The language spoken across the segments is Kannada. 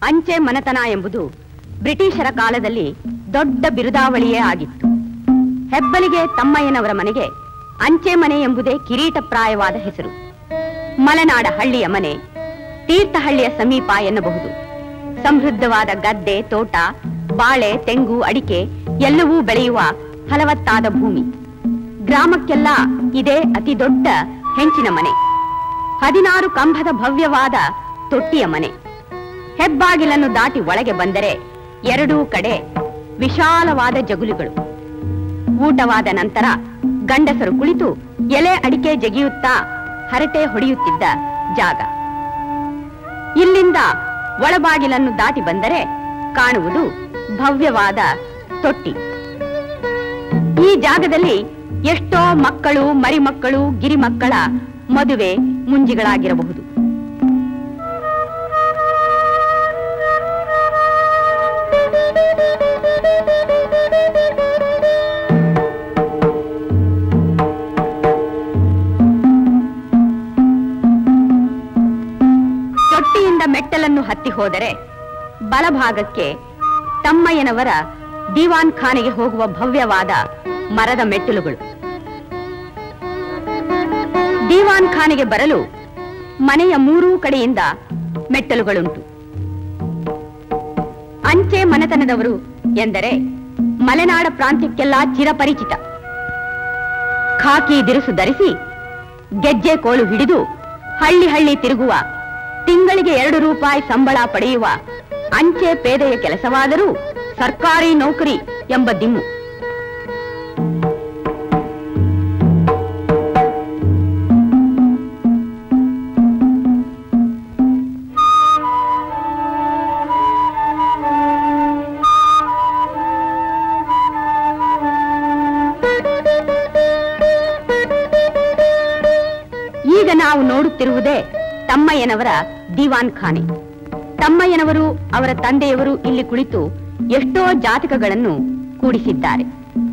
ಅಂಚೆ ಮನೆತನ ಎಂಬುದು ಬ್ರಿಟಿಷರ ಕಾಲದಲ್ಲಿ ದೊಡ್ಡ ಬಿರುದಾವಳಿಯೇ ಆಗಿತ್ತು ಹೆಬ್ಬಲಿಗೆ ತಮ್ಮಯ್ಯನವರ ಮನೆಗೆ ಅಂಚೆ ಮನೆ ಎಂಬುದೇ ಕಿರೀಟಪ್ರಾಯವಾದ ಹೆಸರು ಮಲೆನಾಡ ಹಳ್ಳಿಯ ಮನೆ ತೀರ್ಥಹಳ್ಳಿಯ ಸಮೀಪ ಎನ್ನಬಹುದು ಸಮೃದ್ಧವಾದ ಗದ್ದೆ ತೋಟ ಬಾಳೆ ತೆಂಗು ಅಡಿಕೆ ಎಲ್ಲವೂ ಬೆಳೆಯುವ ಫಲವತ್ತಾದ ಭೂಮಿ ಗ್ರಾಮಕ್ಕೆಲ್ಲ ಇದೇ ಅತಿ ದೊಡ್ಡ ಹೆಂಚಿನ ಮನೆ ಹದಿನಾರು ಕಂಬದ ಭವ್ಯವಾದ ತೊಟ್ಟಿಯ ಮನೆ ಹೆಬ್ಬಾಗಿಲನ್ನು ದಾಟಿ ಒಳಗೆ ಬಂದರೆ ಎರಡೂ ಕಡೆ ವಿಶಾಲವಾದ ಜಗುಲಿಗಳು ಊಟವಾದ ನಂತರ ಗಂಡಸರು ಕುಳಿತು ಎಲೆ ಅಡಿಕೆ ಜಗಿಯುತ್ತಾ ಹರಟೆ ಹೊಡೆಯುತ್ತಿದ್ದ ಜಾಗ ಇಲ್ಲಿಂದ ಒಳಬಾಗಿಲನ್ನು ದಾಟಿ ಬಂದರೆ ಕಾಣುವುದು ಭವ್ಯವಾದ ತೊಟ್ಟಿ ಈ ಜಾಗದಲ್ಲಿ ಎಷ್ಟೋ ಮಕ್ಕಳು ಮರಿಮಕ್ಕಳು ಗಿರಿಮಕ್ಕಳ ಮದುವೆ ಮುಂಜಿಗಳಾಗಿರಬಹುದು ತೊಟ್ಟಿಯಿಂದ ಮೆಟ್ಟಲನ್ನು ಹತ್ತಿ ಹೋದರೆ ಬಲಭಾಗಕ್ಕೆ ತಮ್ಮಯ್ಯನವರ ದಿವಾನ್ ಖಾನೆಗೆ ಹೋಗುವ ಭವ್ಯವಾದ ಮರದ ಮೆಟ್ಟಿಲುಗಳು ದಿವಾನ್ ಖಾನೆಗೆ ಬರಲು ಮನೆಯ ಮೂರೂ ಕಡೆಯಿಂದ ಮೆಟ್ಟಲುಗಳುಂಟು ಅಂಚೆ ಮನೆತನದವರು ಎಂದರೆ ಮಲೆನಾಡ ಪ್ರಾಂತ್ಯಕ್ಕೆಲ್ಲ ಚಿರಪರಿಚಿತ ಖಾಕಿ ದಿರುಸು ಧರಿಸಿ ಗೆಜ್ಜೆ ಕೋಲು ಹಿಡಿದು ಹಳ್ಳಿ ಹಳ್ಳಿ ತಿರುಗುವ ತಿಂಗಳಿಗೆ ಎರಡು ರೂಪಾಯಿ ಸಂಬಳ ಪಡೆಯುವ ಅಂಚೆ ಪೇದೆಯ ಕೆಲಸವಾದರೂ ಸರ್ಕಾರಿ ನೌಕರಿ ಎಂಬ ದಿಮ್ಮು ಈಗ ನಾವು ನೋಡುತ್ತಿರುವುದೇ ತಮ್ಮಯ್ಯನವರ ದಿವಾನ್ ಖಾನೆ ತಮ್ಮಯ್ಯನವರು ಅವರ ತಂದೆಯವರು ಇಲ್ಲಿ ಕುಳಿತು ಎಷ್ಟೋ ಜಾತಕಗಳನ್ನು ಕೂಡಿಸಿದ್ದಾರೆ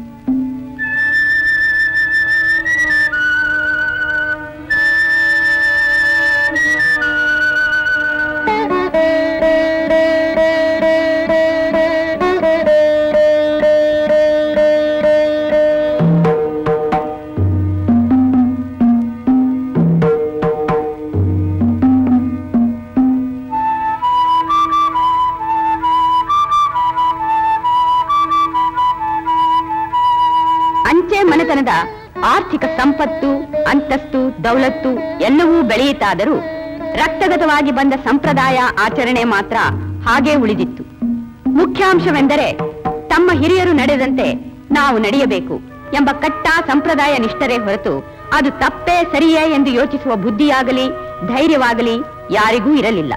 ಅಂಚೆ ಮನೆತನದ ಆರ್ಥಿಕ ಸಂಪತ್ತು ಅಂತಸ್ತು ದೌಲತ್ತು ಎಲ್ಲವೂ ಬೆಳೆಯಿತಾದರೂ ರಕ್ತಗತವಾಗಿ ಬಂದ ಸಂಪ್ರದಾಯ ಆಚರಣೆ ಮಾತ್ರ ಹಾಗೇ ಉಳಿದಿತ್ತು ಮುಖ್ಯಾಂಶವೆಂದರೆ ತಮ್ಮ ಹಿರಿಯರು ನಡೆದಂತೆ ನಾವು ನಡೆಯಬೇಕು ಎಂಬ ಕಟ್ಟ ಸಂಪ್ರದಾಯ ನಿಷ್ಠರೇ ಹೊರತು ಅದು ತಪ್ಪೇ ಸರಿಯೇ ಎಂದು ಯೋಚಿಸುವ ಬುದ್ಧಿಯಾಗಲಿ ಧೈರ್ಯವಾಗಲಿ ಯಾರಿಗೂ ಇರಲಿಲ್ಲ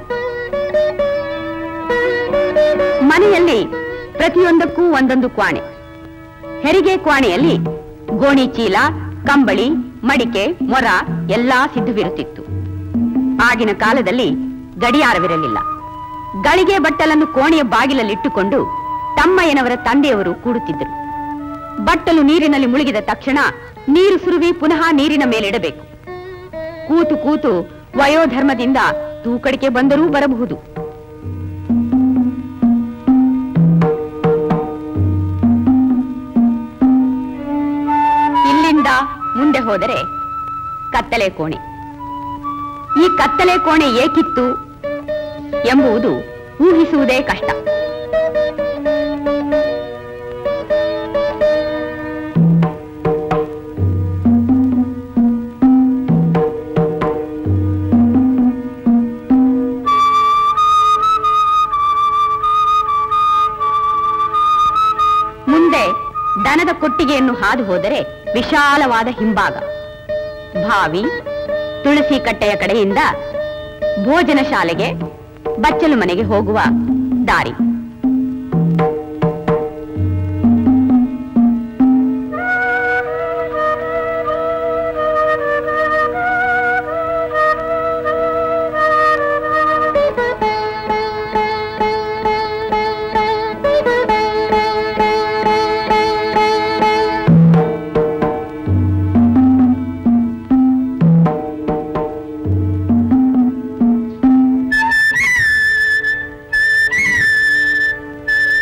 ಮನೆಯಲ್ಲಿ ಪ್ರತಿಯೊಂದಕ್ಕೂ ಒಂದೊಂದು ಕ್ವಾಣೆ ಹೆರಿಗೆ ಕ್ವಾಣೆಯಲ್ಲಿ ಗೋಣಿ ಚೀಲ ಕಂಬಳಿ ಮಡಿಕೆ ಮೊರ ಎಲ್ಲಾ ಸಿದ್ಧವಿರುತ್ತಿತ್ತು ಆಗಿನ ಕಾಲದಲ್ಲಿ ಗಡಿಯಾರವಿರಲಿಲ್ಲ ಗಳಿಗೆ ಬಟ್ಟಲನ್ನು ಕೋಣೆಯ ಬಾಗಿಲಲ್ಲಿಟ್ಟುಕೊಂಡು ತಮ್ಮಯ್ಯನವರ ತಂದೆಯವರು ಕೂಡುತ್ತಿದ್ದರು ಬಟ್ಟಲು ನೀರಿನಲ್ಲಿ ಮುಳುಗಿದ ತಕ್ಷಣ ನೀರು ಸುರುವಿ ಪುನಃ ನೀರಿನ ಮೇಲಿಡಬೇಕು ಕೂತು ಕೂತು ವಯೋಧರ್ಮದಿಂದ ತೂಕಡಿಕೆ ಬಂದರೂ ಬರಬಹುದು ಇಲ್ಲಿಂದ ಮುಂದೆ ಹೋದರೆ ಕತ್ತಲೆ ಕೋಣೆ ಈ ಕತ್ತಲೆ ಕೋಣೆ ಏಕಿತ್ತು ಎಂಬುದು ಊಹಿಸುವುದೇ ಕಷ್ಟ ಮುಂದೆ ದನದ ಕೊಟ್ಟಿಗೆಯನ್ನು ಹಾದು ಹೋದರೆ ವಿಶಾಲವಾದ ಹಿಂಭಾಗ ಭಾವಿ ತುಳಸಿ ಕಟ್ಟೆಯ ಕಡೆಯಿಂದ ಭೋಜನ ಶಾಲೆಗೆ ಬಚ್ಚಲು ಮನೆಗೆ ಹೋಗುವ ದಾರಿ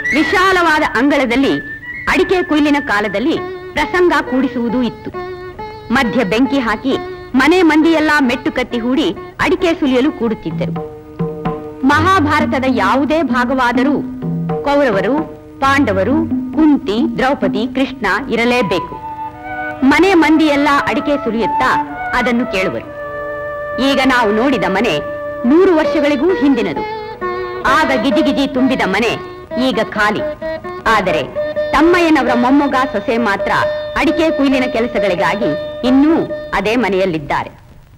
ವಿಶಾಲವಾದ ಅಂಗಳದಲ್ಲಿ ಅಡಿಕೆ ಕೊಯ್ಲಿನ ಕಾಲದಲ್ಲಿ ಪ್ರಸಂಗ ಕೂಡಿಸುವುದೂ ಇತ್ತು ಮಧ್ಯ ಬೆಂಕಿ ಹಾಕಿ ಮನೆ ಮಂದಿಯೆಲ್ಲ ಮೆಟ್ಟು ಕತ್ತಿ ಹೂಡಿ ಅಡಿಕೆ ಸುಲಿಯಲು ಕೂಡುತ್ತಿದ್ದರು ಮಹಾಭಾರತದ ಯಾವುದೇ ಭಾಗವಾದರೂ ಕೌರವರು ಪಾಂಡವರು ಕುಂತಿ ದ್ರೌಪದಿ ಕೃಷ್ಣ ಇರಲೇಬೇಕು ಮನೆ ಮಂದಿಯೆಲ್ಲ ಅಡಿಕೆ ಸುಲಿಯುತ್ತಾ ಅದನ್ನು ಕೇಳುವರು ಈಗ ನಾವು ನೋಡಿದ ಮನೆ ನೂರು ವರ್ಷಗಳಿಗೂ ಹಿಂದಿನದು ಆಗ ಗಿಜಿಗಿಜಿ ತುಂಬಿದ ಮನೆ ಈಗ ಖಾಲಿ ಆದರೆ ತಮ್ಮಯ್ಯನವರ ಮೊಮ್ಮಗ ಸೊಸೆ ಮಾತ್ರ ಅಡಿಕೆ ಕುಯ್ಲಿನ ಕೆಲಸಗಳಿಗಾಗಿ ಇನ್ನೂ ಅದೇ ಮನೆಯಲ್ಲಿದ್ದಾರೆ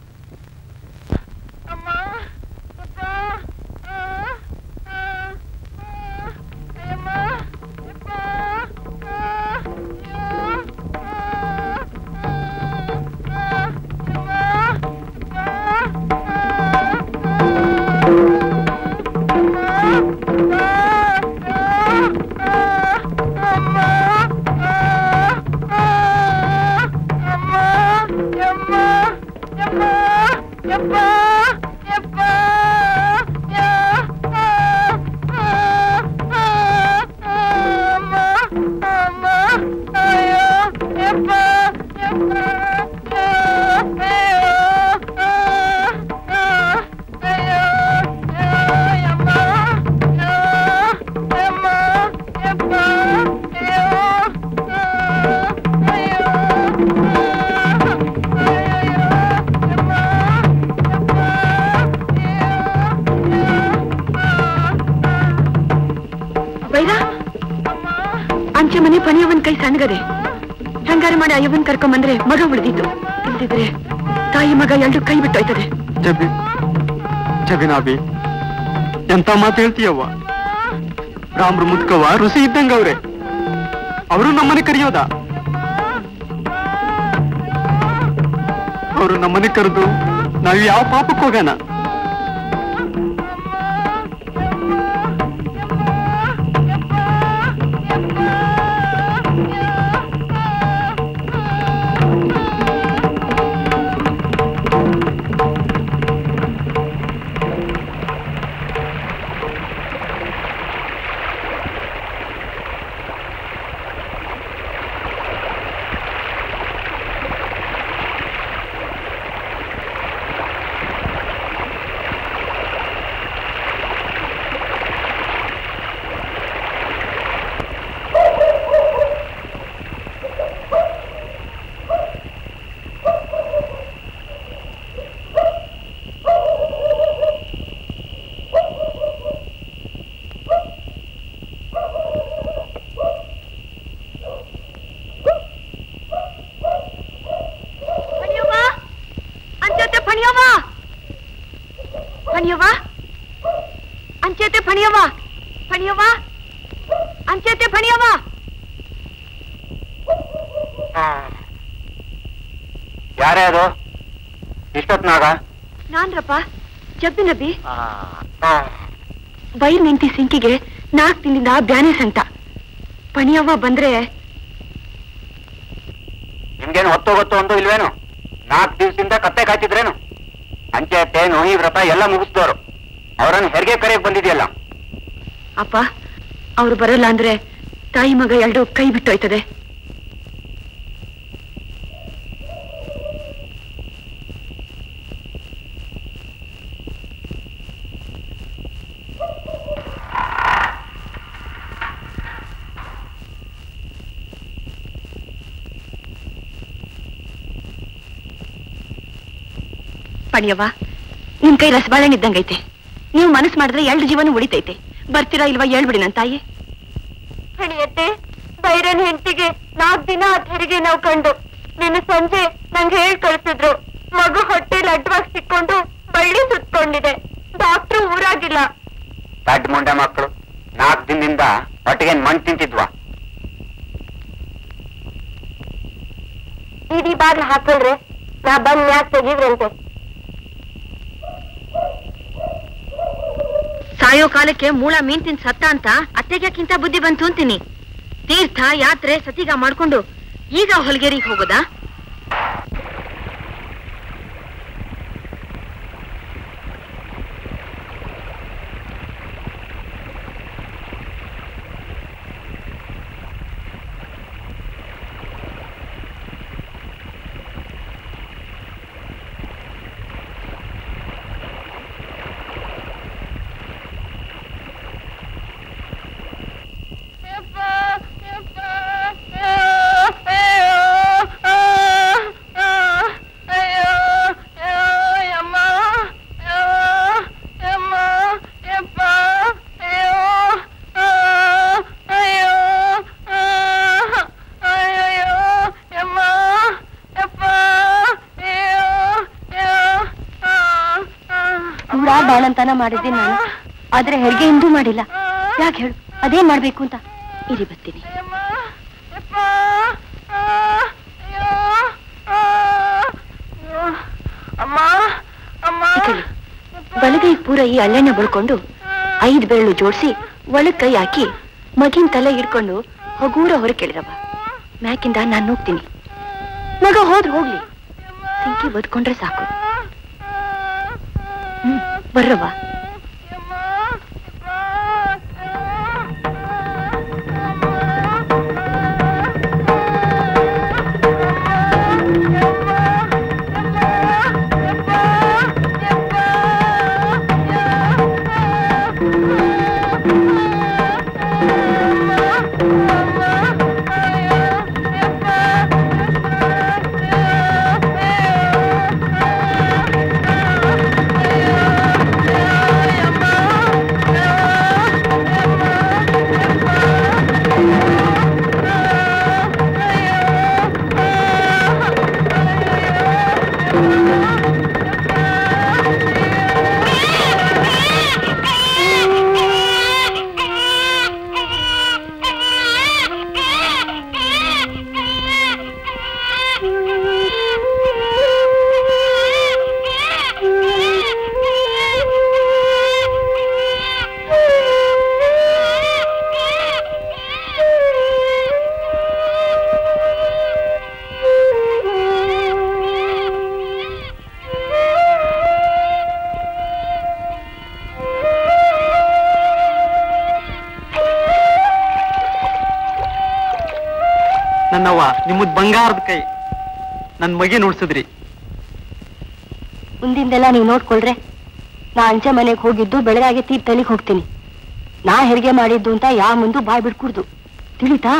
ಬೈರ ಅಂಚೆ ಮನೆ ಪಣಿಯವನ್ ಕೈ ಸಣ್ಣಗದೆ ಹೆಂಗಾರ ಮಾಡಿ ಅಯ್ಯವನ್ ಕರ್ಕೊಂಬಂದ್ರೆ ಮಗ ಉಳಿದಿತ್ತು ಇಲ್ದಿದ್ರೆ ತಾಯಿ ಮಗ ಎರಡು ಕೈ ಬಿಟ್ಟೋಯ್ತದೆ ಜಬಿ ಜಬಿನಾಬಿ ಎಂತ ಮಾತು ಹೇಳ್ತೀಯವ್ವ ರಾಮ್ರು ಮುದ್ಕವ್ವ ರುಸಿ ಇದ್ದಂಗ ಅವ್ರೆ ಅವರು ನಮ್ಮನೆ ಕರೆಯೋದ ಅವರು ನಮ್ಮನೆ ಕರೆದು ನಾವ್ ಯಾವ ಪಾಪಕ್ಕೆ ಹೋಗೋಣ ಪಣಿಯವ್ವ ಅಂಚೆತೆ ಪಣಿಯವ್ವ ಪಣಿಯವ್ವ ಅಂಚೆತೆ ಪಣಿಯವ್ವ ಪಣಿಯವ್ವ ಅಂಚೆತೆ ಪಣಿಯವ್ವ ಯಾರೇ ಅದು ಇಷ್ಟೊತ್ನಾಗ ನಾನ್ರಪ್ಪ ಜಬ್ಬಿ ನಬಿ ಬೈರ್ ನಿಂತಿ ಸಿಂಕಿಗೆ ನಾಲ್ಕು ದಿನದಿಂದ ಬ್ಯಾನೆ ಸಂಟ ಪಣಿಯವ್ವ ಬಂದ್ರೆ ನಿಮ್ಗೇನು ಹೊತ್ತು ಗೊತ್ತು ಒಂದು ಇಲ್ವೇನು ನಾಲ್ಕು ದಿವಸದಿಂದ ಕತ್ತೆ ಕಾಯ್ತಿದ್ರೇನು ಅಂಚೆ ನೋಹಿ ವ್ರತ ಎಲ್ಲ ಮುಗಿಸ್ದವ್ರು ಅವರನ್ನು ಹೆರಿಗೆ ಕರೆಯಕ್ ಬಂದಿದೆಯಲ್ಲ ಅಪ್ಪ ಅವ್ರು ಬರಲ್ಲ ಅಂದ್ರೆ ತಾಯಿ ಮಗ ಎರಡು ಕೈ ಬಿಟ್ಟೋಯ್ತದೆ ಪಣಿಯವ್ವ ನಿಮ್ ಕೈ ರಸಬಾಳೆಹಣ್ಣು ಇದ್ದಂಗೈತೆ ನೀವು ಮನಸ್ಸು ಮಾಡಿದ್ರೆ ಎರಡು ಜೀವನ ಉಳಿತೈತೆ ಬರ್ತೀರಾ ಇಲ್ವಾ ಹೇಳ್ಬಿಡಿ ನನ್ ತಾಯಿ ಹಣಿಯತ್ತೆ ಬೈರನ್ ಹೆಂಡತಿಗೆ ನಾಲ್ಕು ದಿನ ಆ ಹೆರಿಗೆ ನಾವು ಕಂಡು ನಿನ್ನ ಸಂಜೆ ನಂಗೆ ಹೇಳ್ ಕಳ್ಸಿದ್ರು ಮಗು ಹೊಟ್ಟೆಲಿ ಅಡ್ಡವಾಗಿ ಸಿಕ್ಕೊಂಡು ಬಳ್ಳಿ ಸುತ್ಕೊಂಡಿದೆ ಡಾಕ್ಟ್ರು ಊರಾಗಿಲ್ಲ ದಡ್ಡ ಮುಂಡೆ ಮಕ್ಕಳು ನಾಲ್ಕು ದಿನದಿಂದ ಹೊಟ್ಟೆಗೆ ಮಣ್ಣು ತಿಂತಿದ್ವಾ ಇಡೀ ಬಾಗ್ಲು ಹಾಕೊಳ್ರೆ ನಾ ಬಂದ್ ಮ್ಯಾಕ್ ತೆಗೀವ್ರಂತೆ ಸಾಯೋ ಕಾಲಕ್ಕೆ ಮೂಳ ಮೀನ್ ತಿಂದ್ ಸತ್ತ ಅಂತ ಅತ್ತೆಗ್ಯಾಕಿಂತ ಬುದ್ಧಿ ಬಂತು ಅಂತೀನಿ ತೀರ್ಥ ಯಾತ್ರೆ ಸತಿಗ ಮಾಡ್ಕೊಂಡು ಈಗ ಹೊಲ್ಗೇರಿಗೆ ಹೋಗೋದಾ ಕಳ್ತನ ಮಾಡಿದ್ದೆ ನಾನು ಆದ್ರೆ ಹೆರಿಗೆ ಇಂದೂ ಮಾಡಿಲ್ಲ ಯಾಕೆ ಹೇಳು ಅದೇನ್ ಮಾಡ್ಬೇಕು ಅಂತ ಇರಿ ಬರ್ತೀನಿ ಈಕಡೆ, ಬಲಗೈ ಪೂರ ಈ ಹಳ್ಳೆಣ್ಣ ಬಳ್ಕೊಂಡು ಐದ್ ಬೆರಳು ಜೋಡಿಸಿ ಒಳಗ್ ಕೈ ಹಾಕಿ ಮಗಿನ ತಲೆ ಹಿಡ್ಕೊಂಡು ಹಗೂರ ಹೊರ ಕೇಳಿರವ ಮ್ಯಾಕಿಂದ ನಾನು ಹೋಗ್ತೀನಿ ಮಗ ಹೋದ್ರೆ ಹೋಗ್ಲಿ ಸಿಂಕಿ ಬದ್ಕೊಂಡ್ರೆ ಸಾಕು ಹ್ಮ್ ಬರ್ರವ್ವ ನನ್ನವ್ವ ನಿಮ್ಮದ್ ಬಂಗಾರದ ಕೈ ನನ್ ಮಗಿನ ಉಡ್ಸಿದ್ರಿ ಮುಂದಿಂದೆಲ್ಲ ನೀವು ನೋಡ್ಕೊಳ್ರೆ ನಾ ಅಂಚೆ ಮನೆಗೆ ಹೋಗಿದ್ದು ಬೆಳಗಾಗೆ ತೀರ್ಥಳಿಗೆ ಹೋಗ್ತೀನಿ ನಾ ಹೆರಿಗೆ ಮಾಡಿದ್ದು ಅಂತ ಯಾವ ಮುಂದು ಬಾಯ್ ಬಿಡ್ಕೂಡ್ದು ತಿಳಿತಾ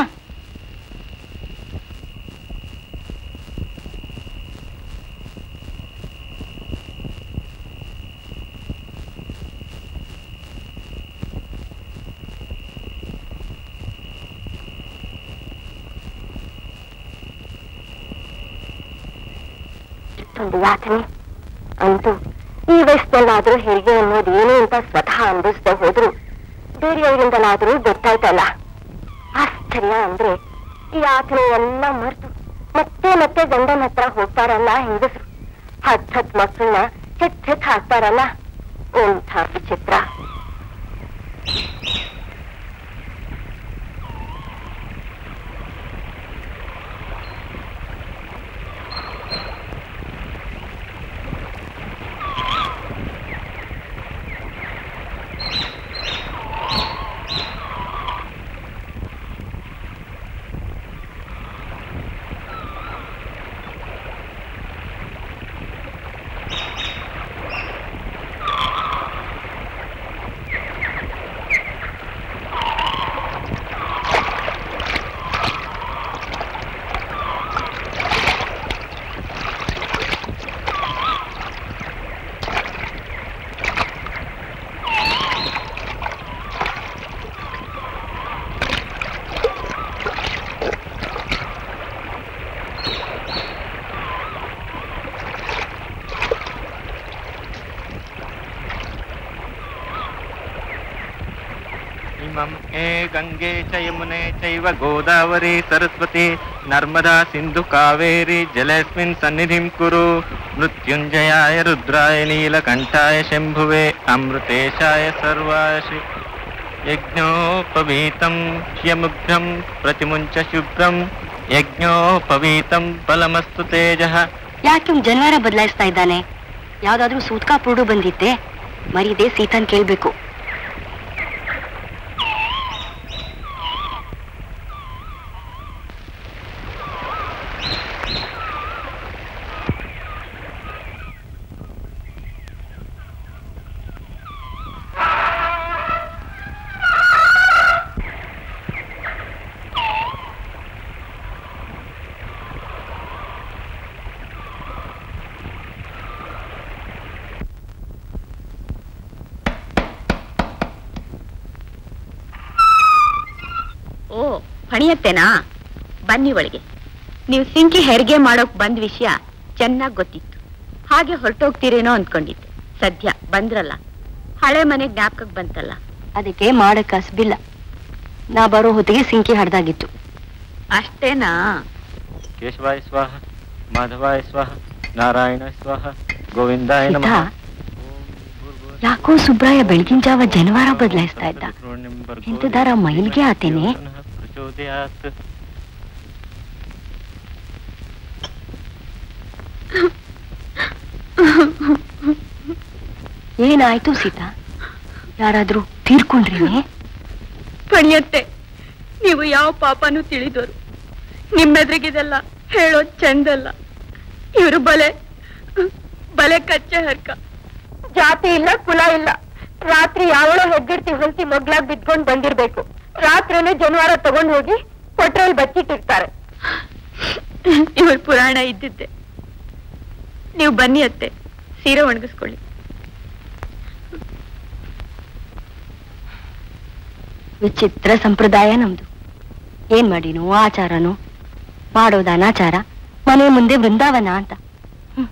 ಇಷ್ಟೊಂದು ಯಾತನೆ ಅಂತೂ ಈ ವಯಸ್ಸಿನಲ್ಲಾದ್ರೂ ಹೆರಿಗೆ ಅನ್ನೋದು ಏನು ಅಂತ ಸ್ವತಃ ಅನುಭವಿಸ್ದೆ ಹೋದ್ರು ಬೇರೆಯವರಿಂದಲಾದ್ರೂ ಗೊತ್ತಾಯ್ತಲ್ಲ ಆಶ್ಚರ್ಯ ಅಂದ್ರೆ ಈ ಯಾತನೆ ಎಲ್ಲ ಮರೆತು ಮತ್ತೆ ಮತ್ತೆ ಗಂಡನ ಹತ್ರ ಹೋಗ್ತಾರಲ್ಲ ಹೆಂಗಸರು ಹತ್ ಹತ್ ಮಕ್ಕಳನ್ನ ಹೆತ್ ಹೆತ್ ಹಾಕ್ತಾರಲ್ಲ ಎಂಥ ವಿಚಿತ್ರ इमं हे गङ्गे च यमुने चैव गोदावरी सरस्वती नर्मदा सिन्धु कावेरी जलेऽस्मिन् सन्निधिं कुरु मृत्युञ्जयाय रुद्राय नीलकण्ठाय शम्भुवे अमृतेशाय सर्वाशि यज्ञोपवीतं ह्यमुग्धं प्रतिमुञ्च शुभ्रं यज्ञोपवीतं बलमस्तु तेजः ಯಾಕೆ ಇವ್ನ್ ಜನವಾರ ಬದಲಾಯಿಸ್ತಾ ಇದ್ದಾನೆ ಯಾವ್ದಾದ್ರೂ ಸೂತ್ಕಾ ಪುರುಡು ಬಂದಿತ್ತೆ ಮರಿದೆ ಸೀತನ್ ಕೇಳ್ಬೇಕು ಓ ಹಣಿಯತ್ತೇನಾ ಬನ್ನಿ ಒಳಗೆ ನೀವು ಸಿಂಕಿ ಹೆರಿಗೆ ಮಾಡೋಕ್ ಬಂದ್ ವಿಷಯ ಚೆನ್ನಾಗ್ ಗೊತ್ತಿತ್ತು ಹಾಗೆ ಹೊರಟೋಗ್ತೀರೇನೋ ಅಂದ್ಕೊಂಡಿದ್ದೆ ಸದ್ಯ ಬಂದ್ರಲ್ಲ ಹಳೆ ಮನೆ ಜ್ಞಾಪಕಕ್ಕೆ ಬಂತಲ್ಲ ಅದಕ್ಕೆ ಮಾಡಕ್ ಕಸ್ಬಿಲ್ಲ ನಾ ಬರೋ ಹೊತ್ತಿಗೆ ಸಿಂಕಿ ಹಡ್ದಾಗಿತ್ತು ಅಷ್ಟೇನಾ ಕೇಶವಾಯ ಸ್ವಾಹ ಮಾಧವಾಯ ಸ್ವಾಹ ನಾರಾಯಣ ಸ್ವಾಹ ಗೋವಿಂದಾಯ ನಮಃ ಸೀತಾ, ಯಾಕೋ ಸುಬ್ರಾಯ ಬೆಳಗಿನ ಜಾವ ಜನವಾರ ಬದಲಾಯಿಸ್ತಾ ಇದ್ದ ಇಂಥದಾರ ಮೈಲ್ಗೆ ಆತೇನೆ? ಪ್ರಚೋದಯಾತ್ ಏನಾಯ್ತು ಸೀತಾ ಯಾರಾದ್ರೂ ತೀರ್ಕೊಂಡ್ರೇನೆ ಪಣಿಯತ್ತೆ ನೀವು ಯಾವ ಪಾಪನೂ ತಿಳಿದೋರು ನಿಮ್ಮೆದ್ರಿಗಿದೆಲ್ಲ ಹೇಳೋದ್ ಚಂದಲ್ಲ ಇವರು ಬಲೆ ಬಲೆ ಕಚ್ಚೆ ಹರ್ಕ ಜಾತಿ ಇಲ್ಲ ಕುಲ ಇಲ್ಲ ರಾತ್ರಿ ಯಾವಳೋ ಹೆಗ್ಗಿಡ್ತಿ ಹೊಲ್ಸಿ ಮಗ್ಲಾಗ್ ಬಿದ್ಕೊಂಡ್ ಬಂದಿರ್ಬೇಕು ರಾತ್ರಿನೇ ಜನವಾರ ತಗೊಂಡ್ ಹೋಗಿ ಕೊಟ್ರಲ್ಲಿ ಬಚ್ಚಿಟ್ಟಿರ್ತಾರೆ ಇವ್ರ ಪುರಾಣ ಇದ್ದಿದ್ದೆ ನೀವು ಬನ್ನಿ ಅತ್ತೆ ಸೀರೆ ಒಣಗಿಸ್ಕೊಳ್ಳಿ ವಿಚಿತ್ರ ಸಂಪ್ರದಾಯ ನಮ್ದು ಏನ್ ಮಾಡಿನೋ ಆಚಾರನೋ ಮಾಡೋದ ಅನಾಚಾರ ಮನೆ ಮುಂದೆ ಬೃಂದಾವನ ಅಂತ ಹ್ಮ್.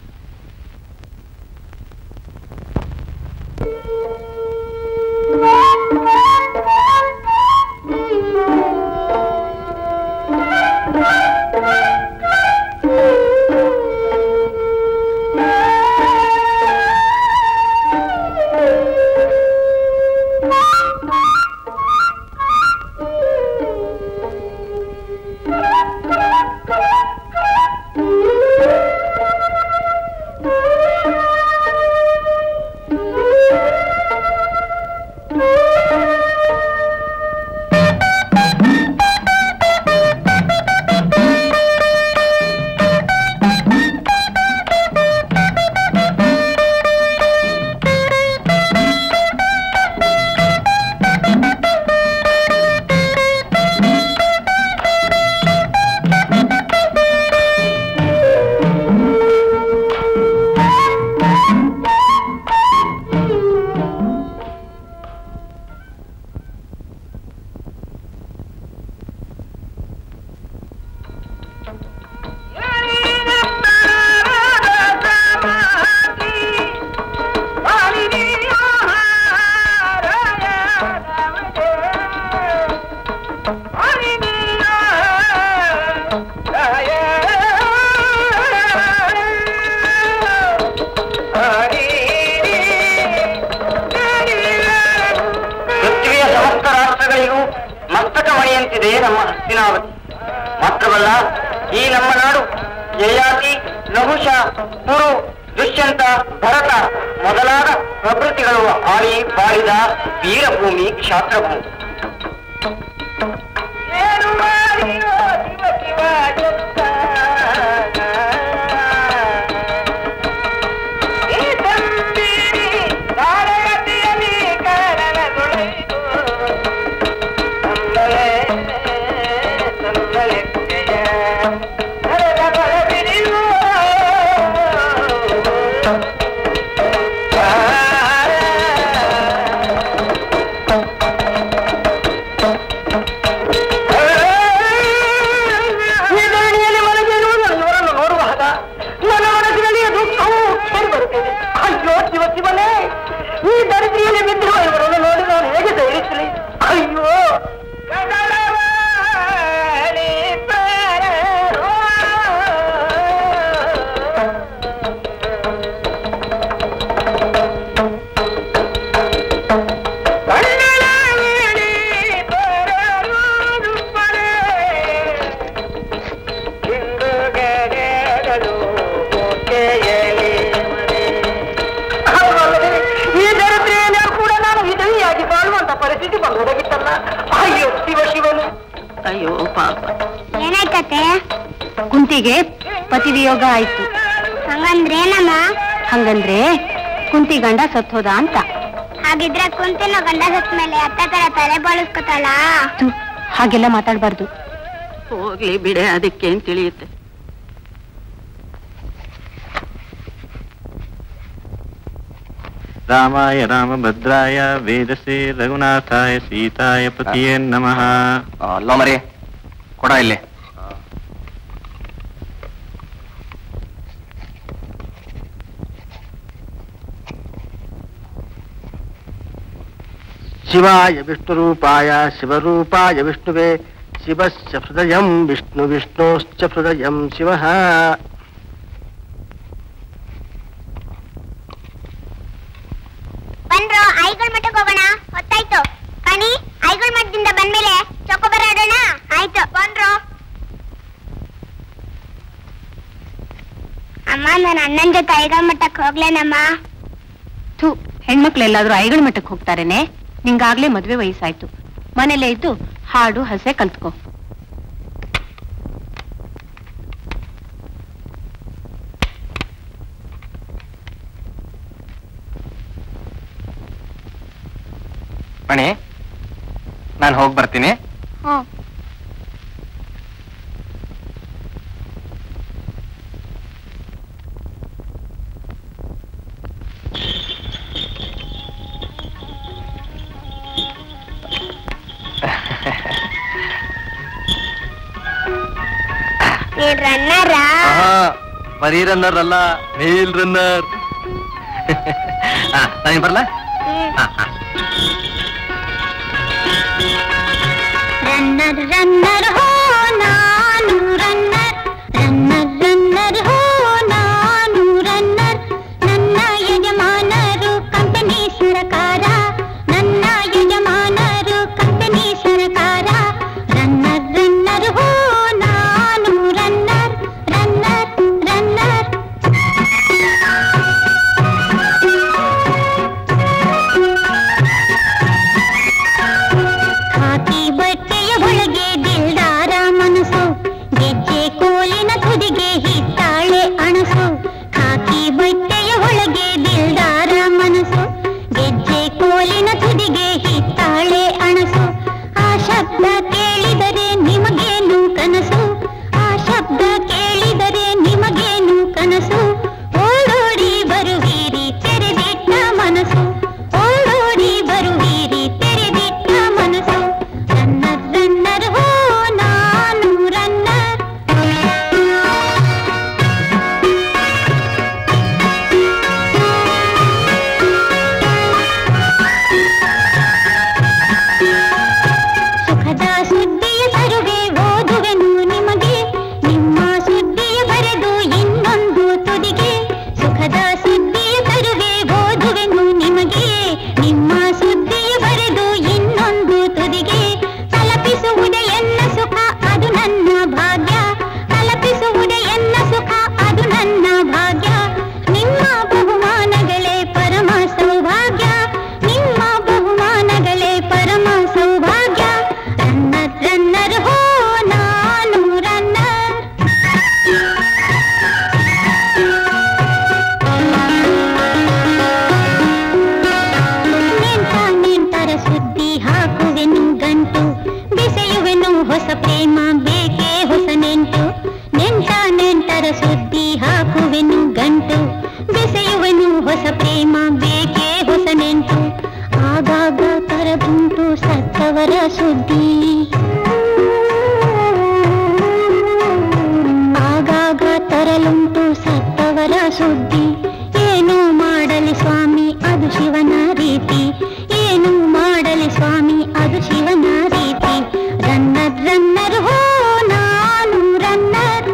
ಪೃಥ್ವಿಯ ಸಮಸ್ತ ರಾಷ್ಟ್ರಗಳಿಗೂ ಮಸ್ತಕ ಮಣಿಯಂತಿದೆ ನಮ್ಮ ಹಸ್ತಿನಾವತಿ ಮಾತ್ರವಲ್ಲ ಈ ನಮ್ಮ ನಾಡು ಯಯಾತಿ ನಹುಷ ಕುರು ದುಷ್ಯಂತ ಭರತ ಮೊದಲಾದ ಪ್ರಕೃತಿಗಳು ಆಳಿ ಬಾಳಿದ ವೀರಭೂಮಿ ಕ್ಷಾತ್ರಭೂಮಿ ಈ ಧರಣಿಯಲ್ಲಿ ಮಲಗಿರುವುದನ್ನು ನೋಡಲು ನೋಡುವಾಗ ನನ್ನ ಮನಸ್ಸಿನಲ್ಲಿ ದುಃಖವು ಸೇರಿ ಬರುತ್ತಿದೆ ಅಯ್ಯೋ ಶಿವ ಶಿವನೇ ಈ ದರಿದ್ರಿಯಲ್ಲಿ ಬಿದ್ದಿರುವ ಇವರನ್ನು ನೋಡಿ ನಾನು ಹೇಗೆ ಧೈರ್ಯಿಸಲಿ ಅಯ್ಯೋ ಹೌದಲ್ಲವೇ? ಈ ದರಿದ್ರಿಯಲ್ಲಿ ಕೂಡ ನಾನು ವಿಧವಿಯಾಗಿ ಬಾಳುವಂತ ಪರಿಸ್ಥಿತಿ ಬಂದು ಹೋಗಿತ್ತಲ್ಲ ಅಯ್ಯೋ ಶಿವ ಶಿವನು ಅಯ್ಯೋ ಪಾಪ ಏನಾಯ್ತತೆ ಕುಂತಿಗೆ ಪತಿವಿಯೋಗ ಆಯ್ತು ಹಂಗಂದ್ರೇನಮ್ಮ ಹಂಗಂದ್ರೆ ಕುಂತಿ ಗಂಡ ಸತ್ತೋದ ಅಂತ ಹಾಗಿದ್ರೆ ಕುಂತಿನ ಗಂಡ ಸತ್ ಮೇಲೆ ಅತ್ತ ತರ ತಲೆ ಬಾಳಿಸ್ಕೊತಾಳ ತು, ಹಾಗೆಲ್ಲ ಮಾತಾಡ್ಬಾರ್ದು ಹೋಗ್ಲಿ ಬಿಡೆ ಅದಕ್ಕೇನ್ ತಿಳಿಯುತ್ತೆ ರಾಮಾಯ ರಾಮಭದ್ರಾಯ ವೇದಸೆ ರಘುನಾಥಾಯ ಸೀತಾಯ ಪತಿಯೇ ನಮಃ ಅಲ್ಲ ಮರಿ ಕೊಡ ಇಲ್ಲಿ ಶಿವಾಯ ವಿಷ್ಣುರೂಪಾಯ ಶಿವರೂಪಾಯ ವಿಷ್ಣುವೇ ಶಿವಶ್ಚ ಹೃದಯಂ ವಿಷ್ಣು ವಿಷ್ಣೋಶ್ಚ ಹೃದಯಂ ಶಿವಃ ಬನ್ರೋ ಐಗಳ ಮಠಕ್ಕೆ ಹೋಗೋಣ ಹೊತ್ತಾಯ್ತು ಕಣಿ ಐಗಳ ಮಠದಿಂದ ಬಂದ್ಮೇಲೆ ಚೊಕೊಬರ ಆಡೋಣ ಆಯ್ತು ಬನ್ರೋ ಅಮ್ಮ ನಾನು ಅಣ್ಣನ ಜೊತೆ ಐಗಳ ಮಠಕ್ಕೆ ಹೋಗ್ಲೇನಮ್ಮ ಥು ಹೆಣ್ಮಕ್ಳು ಎಲ್ಲಾದ್ರೂ ಐಗಳ ಮಠಕ್ಕೆ ಹೋಗ್ತಾರೇನೆ ನಿಂಗಾಗ್ಲೇ ಮದ್ವೆ ವಯಸ್ಸಾಯ್ತು ಮನೇಲೇ ಇದ್ದು ಹಾಡು ಹಸೆ ಕಲ್ತ್ಕೋ ಮಣಿ ನಾನು ಹೋಗಿ ಬರ್ತೀನಿ ಹ್ಮ್ ನೀನ್ ರನ್ನರಾ ಬರೀ ರನ್ನರ್ ಅಲ್ಲ ಮೇಲ್ ರನ್ನರ್ ನಾನು ಬರಲ್ಲ ರನ್ನರ್ ರನ್ನರ್ ಹೋ ನಾನು ರನ್ನರ್ ರನ್ನರ್ ರನ್ನರ್ ಹೋ ನಾನು ರನ್ನರ್ ನನ್ನ ಯಜಮಾನರು ಕಂಪನಿ ಸರಕಾರ ನನ್ನ ಯಜಮಾನರು ಕಂಪನಿ ಸರಕಾರ ರನ್ನರ್ ರನ್ನರ್ ಹೋ ನಾನು ರನ್ನರ್ ರನ್ನರ್ ರನ್ನರ್ ಖಾಕಿ ಬಟ್ಟೆಯ ಒಳಗೆ ದಿಲ್ದಾರ ಮನಸ್ಸು ಗೆಜ್ಜೆ ಕೋಲಿನ ತುದಿಗೆ ಹಿತ್ತಾಳೆ ಅಣಸು ಖಾಕಿ ಬಟ್ಟೆಯ ಒಳಗೆ ದಿಲ್ದಾರ ಮನಸ್ಸು ಗೆಜ್ಜೆ ಕೋಲಿನ ತುದಿಗೆ ಹಿತ್ತಾಳೆ ಅಣಸು ಆ ಶಬ್ದ ಕೇಳಿದರೆ ನಿಮಗೇನು ಕನಸು ಆ ಶಬ್ದ ಕೇಳಿದರೆ ನಿಮಗೇನು ಕನಸು ಓಡೋಡಿ ಬರುವೀರಿ ತೆರೆದಿಟ್ಟ ಮನಸ್ಸು ಓಡೋಡಿ ಬರುವೀರಿ ತೆರೆದಿಟ್ಟ ಮನಸ್ಸು ರನ್ನರ್ ರನ್ನರ್ ಹೋ ನಾನು ರನ್ನರ್ ಸುಖದ ಸುದ್ದಿಯ ತರುವೆ ಓದುವೆನು ನಿಮಗೆ ನಿಮ್ಮ ಸುದ್ದಿಯ ಬರೆದು ಇನ್ನೊಂದು ತುದಿಗೆ ಸುಖದ ಸುದ್ದಿಯ ತರುವೆ ಓದುವೆನು ನಿಮಗೆ ನಿಮ್ಮ ಸುದ್ದಿಯ ಬರೆದು ಇನ್ನೊಂದು ತುದಿಗೆ ತಲಪಿಸುವುದೇ ಎನ್ನ ಸುಖ ಅದು ನನ್ನ ಭಾಗ್ಯ ತಲಪಿಸುವುದೇ ಎನ್ನ ಸುಖ ಅದು ನನ್ನ ಭಾಗ್ಯ ನಿಮ್ಮ ಬಹುಮಾನಗಳೇ ಪರಮ ಸೌಭಾಗ್ಯ ನಿಮ್ಮ ಬಹುಮಾನಗಳೇ ಪರಮ ಸೌಭಾಗ್ಯ ರನ್ನರ್ ರನ್ನರ್ ಹೋ ನಾನು ರನ್ನರ್ ನೆಂಟ ನೆಂಟರ ಸುದ್ದಿ ಹಾಕುವೆನು ಗಂಟು ಬೆಸೆಯುವೆನು ಹೊಸ ಪ್ರೇಮ ಬೇಕೇ ಹೊಸ ನೆಂಟು ನೆಂಟ ನೆಂಟರ ಸುದ್ದಿ ಹಾಕುವೆನು ಗಂಟು ಬೆಸೆಯುವೆನು ಹೊಸ ಪ್ರೇಮ ಬೇಕೇ ಹೊಸ ನೆಂಟು ಆಗಾಗ ತರದುಂಟು ಸತ್ತವರ ಸುದ್ದಿ ಆಗಾಗ ತರಲುಂಟು ಸತ್ತವರ ಸುದ್ದಿ ಏನು ಮಾಡಲಿ ಸ್ವಾಮಿ ಅದು ಶಿವನ ರೀತಿ ಏನು ಮಾಡಲಿ ಸ್ವಾಮಿ ಅದು ಶಿವನ ರೀತಿ ರನ್ನರ್ ರನ್ನರ್ ಹೋ ನಾನು ರನ್ನರ್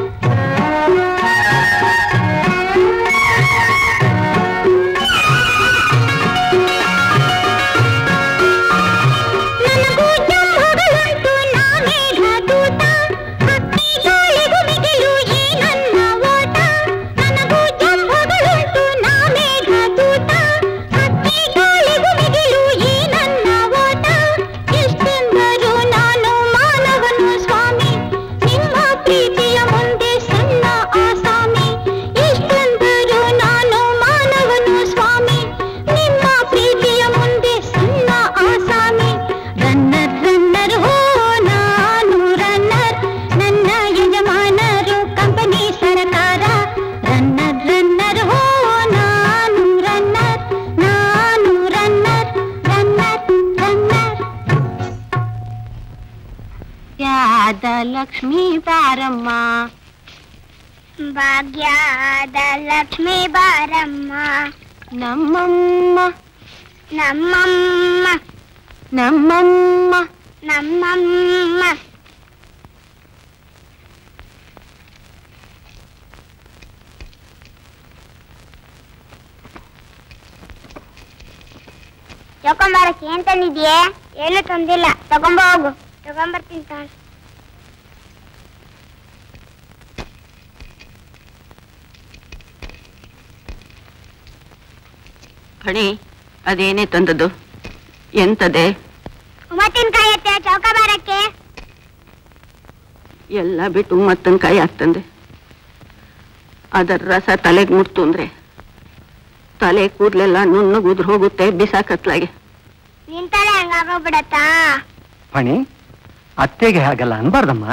ನನಗೂ ಜಂಭಗಳುಂಟು ನಾ ಮೇಘದೂತ ಹಕ್ಕಿ ಗಾಳಿಗೂ ಮಿಗಿಲು ಈ ನನ್ನ ಓಟ ನನಗೂ ಜಂಭಗಳುಂಟು ನಾ ಮೇಘದೂತ ಹಕ್ಕಿ ಗಾಳಿಗೂ ಮಿಗಿಲು ಈ ನನ್ನ ಓಟ ಎಷ್ಟೆಂದರೂ ನಾನು ಮಾನವನು ಸ್ವಾಮಿ ನಿಮ್ಮ ಪ್ರೀತಿಯ ಮುಂದೆ ಸಣ್ಣ ಆಸಾಮಿ ಎಷ್ಟೆಂದರೂ ನಾನು ಮಾನವನು ಸ್ವಾಮಿ ನಿಮ್ಮ ಪ್ರೀತಿಯ ಮುಂದೆ ಸಣ್ಣ ಆಸಾಮಿ ರನ್ನರ್ ರನ್ನರ್ ಹೋ ನಾನು ರನ್ನರ್ ನನ್ನ ಯಜಮಾನರು ಕಂಪನಿ ಸರಕಾರ ರನ್ನರ್ ರನ್ನರ್ ಹೋ ನಾನು ರನ್ನರ್ ನಾನು ರನ್ನರ್ ರನ್ನರ್ ರನ್ನರ್ ಯಾದ ಲಕ್ಷ್ಮೀ ಬಾರಮ್ಮ ಭಾಗ್ಯದ ಲಕ್ಷ್ಮೀ ಬಾರಮ್ಮ ನಮ್ಮಮ್ಮ ನಮ್ಮಮ್ಮ ನಮ್ಮಮ್ಮ ನಮ್ಮಮ್ಮ ತಗೊಂಬರಕ್ಕೆ ಏನ್ ತಂದಿದ್ಯೆ ಏನು ತಂದಿಲ್ಲ ತಗೊಂಬ ಹೋಗು ತಗೊಂಬರ್ತೀನಿ ತಾಳು ಹಣಿ ಅದೇನೇ ತಂದದ್ದು ಎಂತದೆ ಉಮತ್ತಿನಕಾಯಿ ಎತ್ತೆ ಚೌಕಬಾರಕ್ಕೆ ಎಲ್ಲ ಬಿಟ್ಟು ಮತ್ತನ್ ಕಾಯಿ ಆಗ್ತಂದೆ ಅದರ ರಸ ತಲೆಗೆ ಮುಟ್ತು ಅಂದ್ರೆ ತಲೆ ಕೂದಲೆಲ್ಲ ನುಣ್ಣಗುದ್ರ ಹೋಗುತ್ತೆ ಬಿಸಾಕತ್ಲಾಗೆ ನಿಂತಲೆ ಹಂಗಾಗೋಗ್ಬಿಡತ್ತಾ ಫಣಿ ಅತ್ತೆಗೆ ಹಾಗಲ್ಲ ಅನ್ಬಾರ್ದಮ್ಮ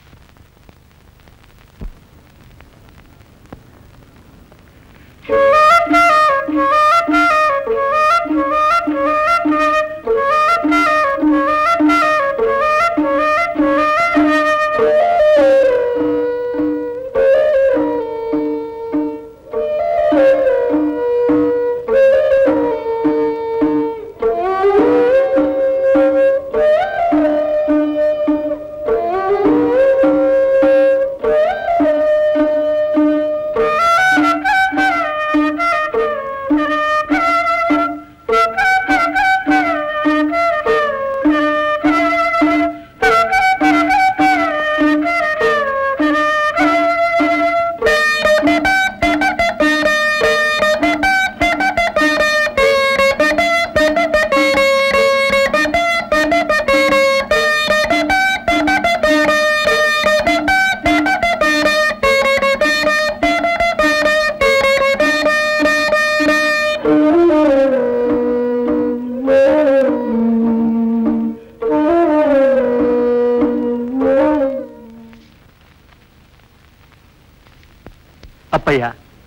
ಅಪ್ಪಯ್ಯ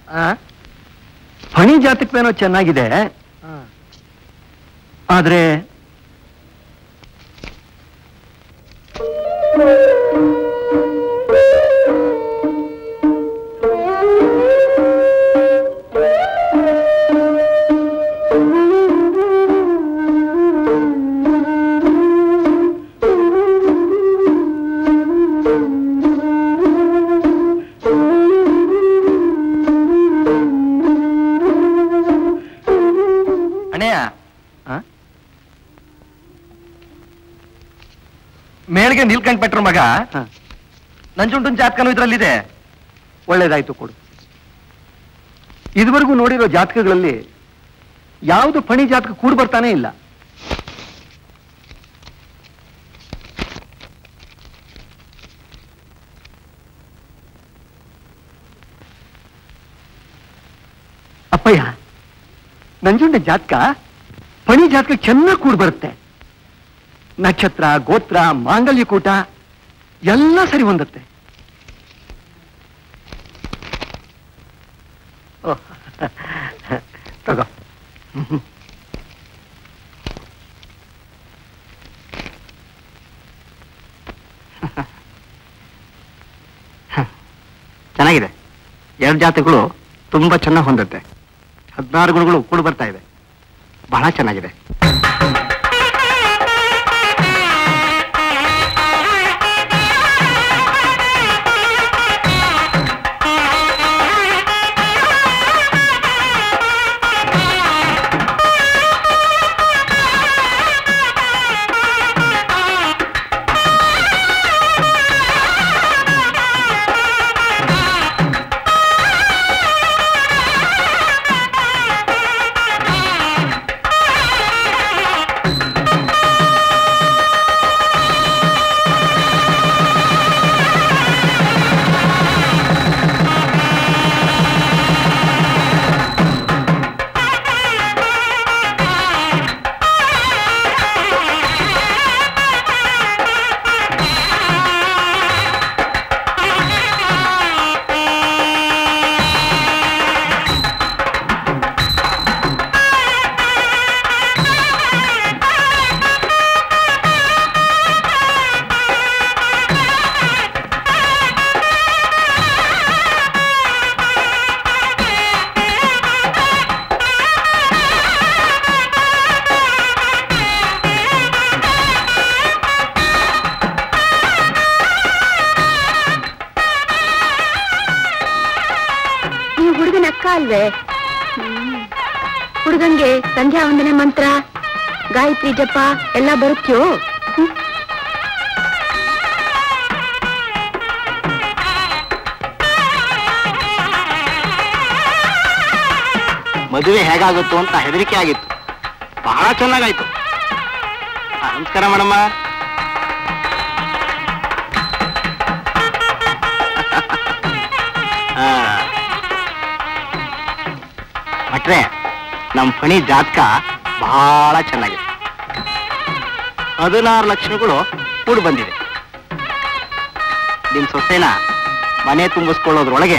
ಫಣಿ ಜಾತಕವೇನೋ ಚೆನ್ನಾಗಿದೆ ಆದ್ರೆ ಅಣ್ಣಯ್ಯ ಆ? ಮೇಲ್ಗೆ ನೀಲ್ಕಂಠ ಭಟ್ರ ಮಗ ಹ, ನಂಜುಂಡನ್ ಜಾತಕನು ಇದ್ರಲ್ಲಿದೆ ಒಳ್ಳೇದಾಯ್ತು ಕೊಡು ಇದುವರೆಗೂ ನೋಡಿರೋ ಜಾತಕಗಳಲ್ಲಿ ಯಾವುದು ಫಣಿ ಜಾತಕ ಕೂಡ್ ಬರ್ತಾನೆ ಇಲ್ಲ ಅಪ್ಪಯ್ಯ ನಂಜುಂಡ ಜಾತಕ ಫಣಿ ಜಾತಕ ಚೆನ್ನಾಗಿ ಕೂಡ್ ಬರುತ್ತೆ ನಕ್ಷತ್ರ ಗೋತ್ರ ಮಾಂಗಲ್ಯ ಕೂಟ ಎಲ್ಲ ಸರಿ ಹೊಂದುತ್ತೆ ಓಹ್, ತಗೋ ಚೆನ್ನಾಗಿದೆ ಎರಡು ಜಾತಿಗಳು ತುಂಬಾ ಚೆನ್ನಾಗಿ ಹೊಂದುತ್ತೆ ಹದಿನಾರು ಗುಣಗಳು ಕೂಡ ಬರ್ತಾ ಇದೆ ಬಹಳ ಚೆನ್ನಾಗಿದೆ ಆ ಅಲ್ವೇ ಹುಡುಗಂಗೆ ಸಂಧ್ಯಾ ವಂದನೆ ಮಂತ್ರ ಗಾಯತ್ರಿ ಜಪ ಎಲ್ಲ ಬರುತ್ತ್ಯೋ ಹ್ಮ್. ಮದುವೆ ಹೇಗಾಗುತ್ತೋ ಅಂತ ಹೆದರಿಕೆ ಆಗಿತ್ತು ಬಹಳ ಚೆನ್ನಾಗಾಯ್ತು ಆ, ನಮಸ್ಕಾರ ಮೇಡಮ್ಮ ಆ. ಭಟ್ರೆ ನಮ್ ಫಣಿ ಜಾತಕ ಬಹಳ ಚೆನ್ನಾಗಿದೆ ಹದಿನಾರು ಲಕ್ಷಗಳು ಕೂಡು ಬಂದಿದೆ ನಿಮ್ ಸೊಸೆನ ಮನೆ ತುಂಬಿಸ್ಕೊಳ್ಳೋದ್ರೊಳಗೆ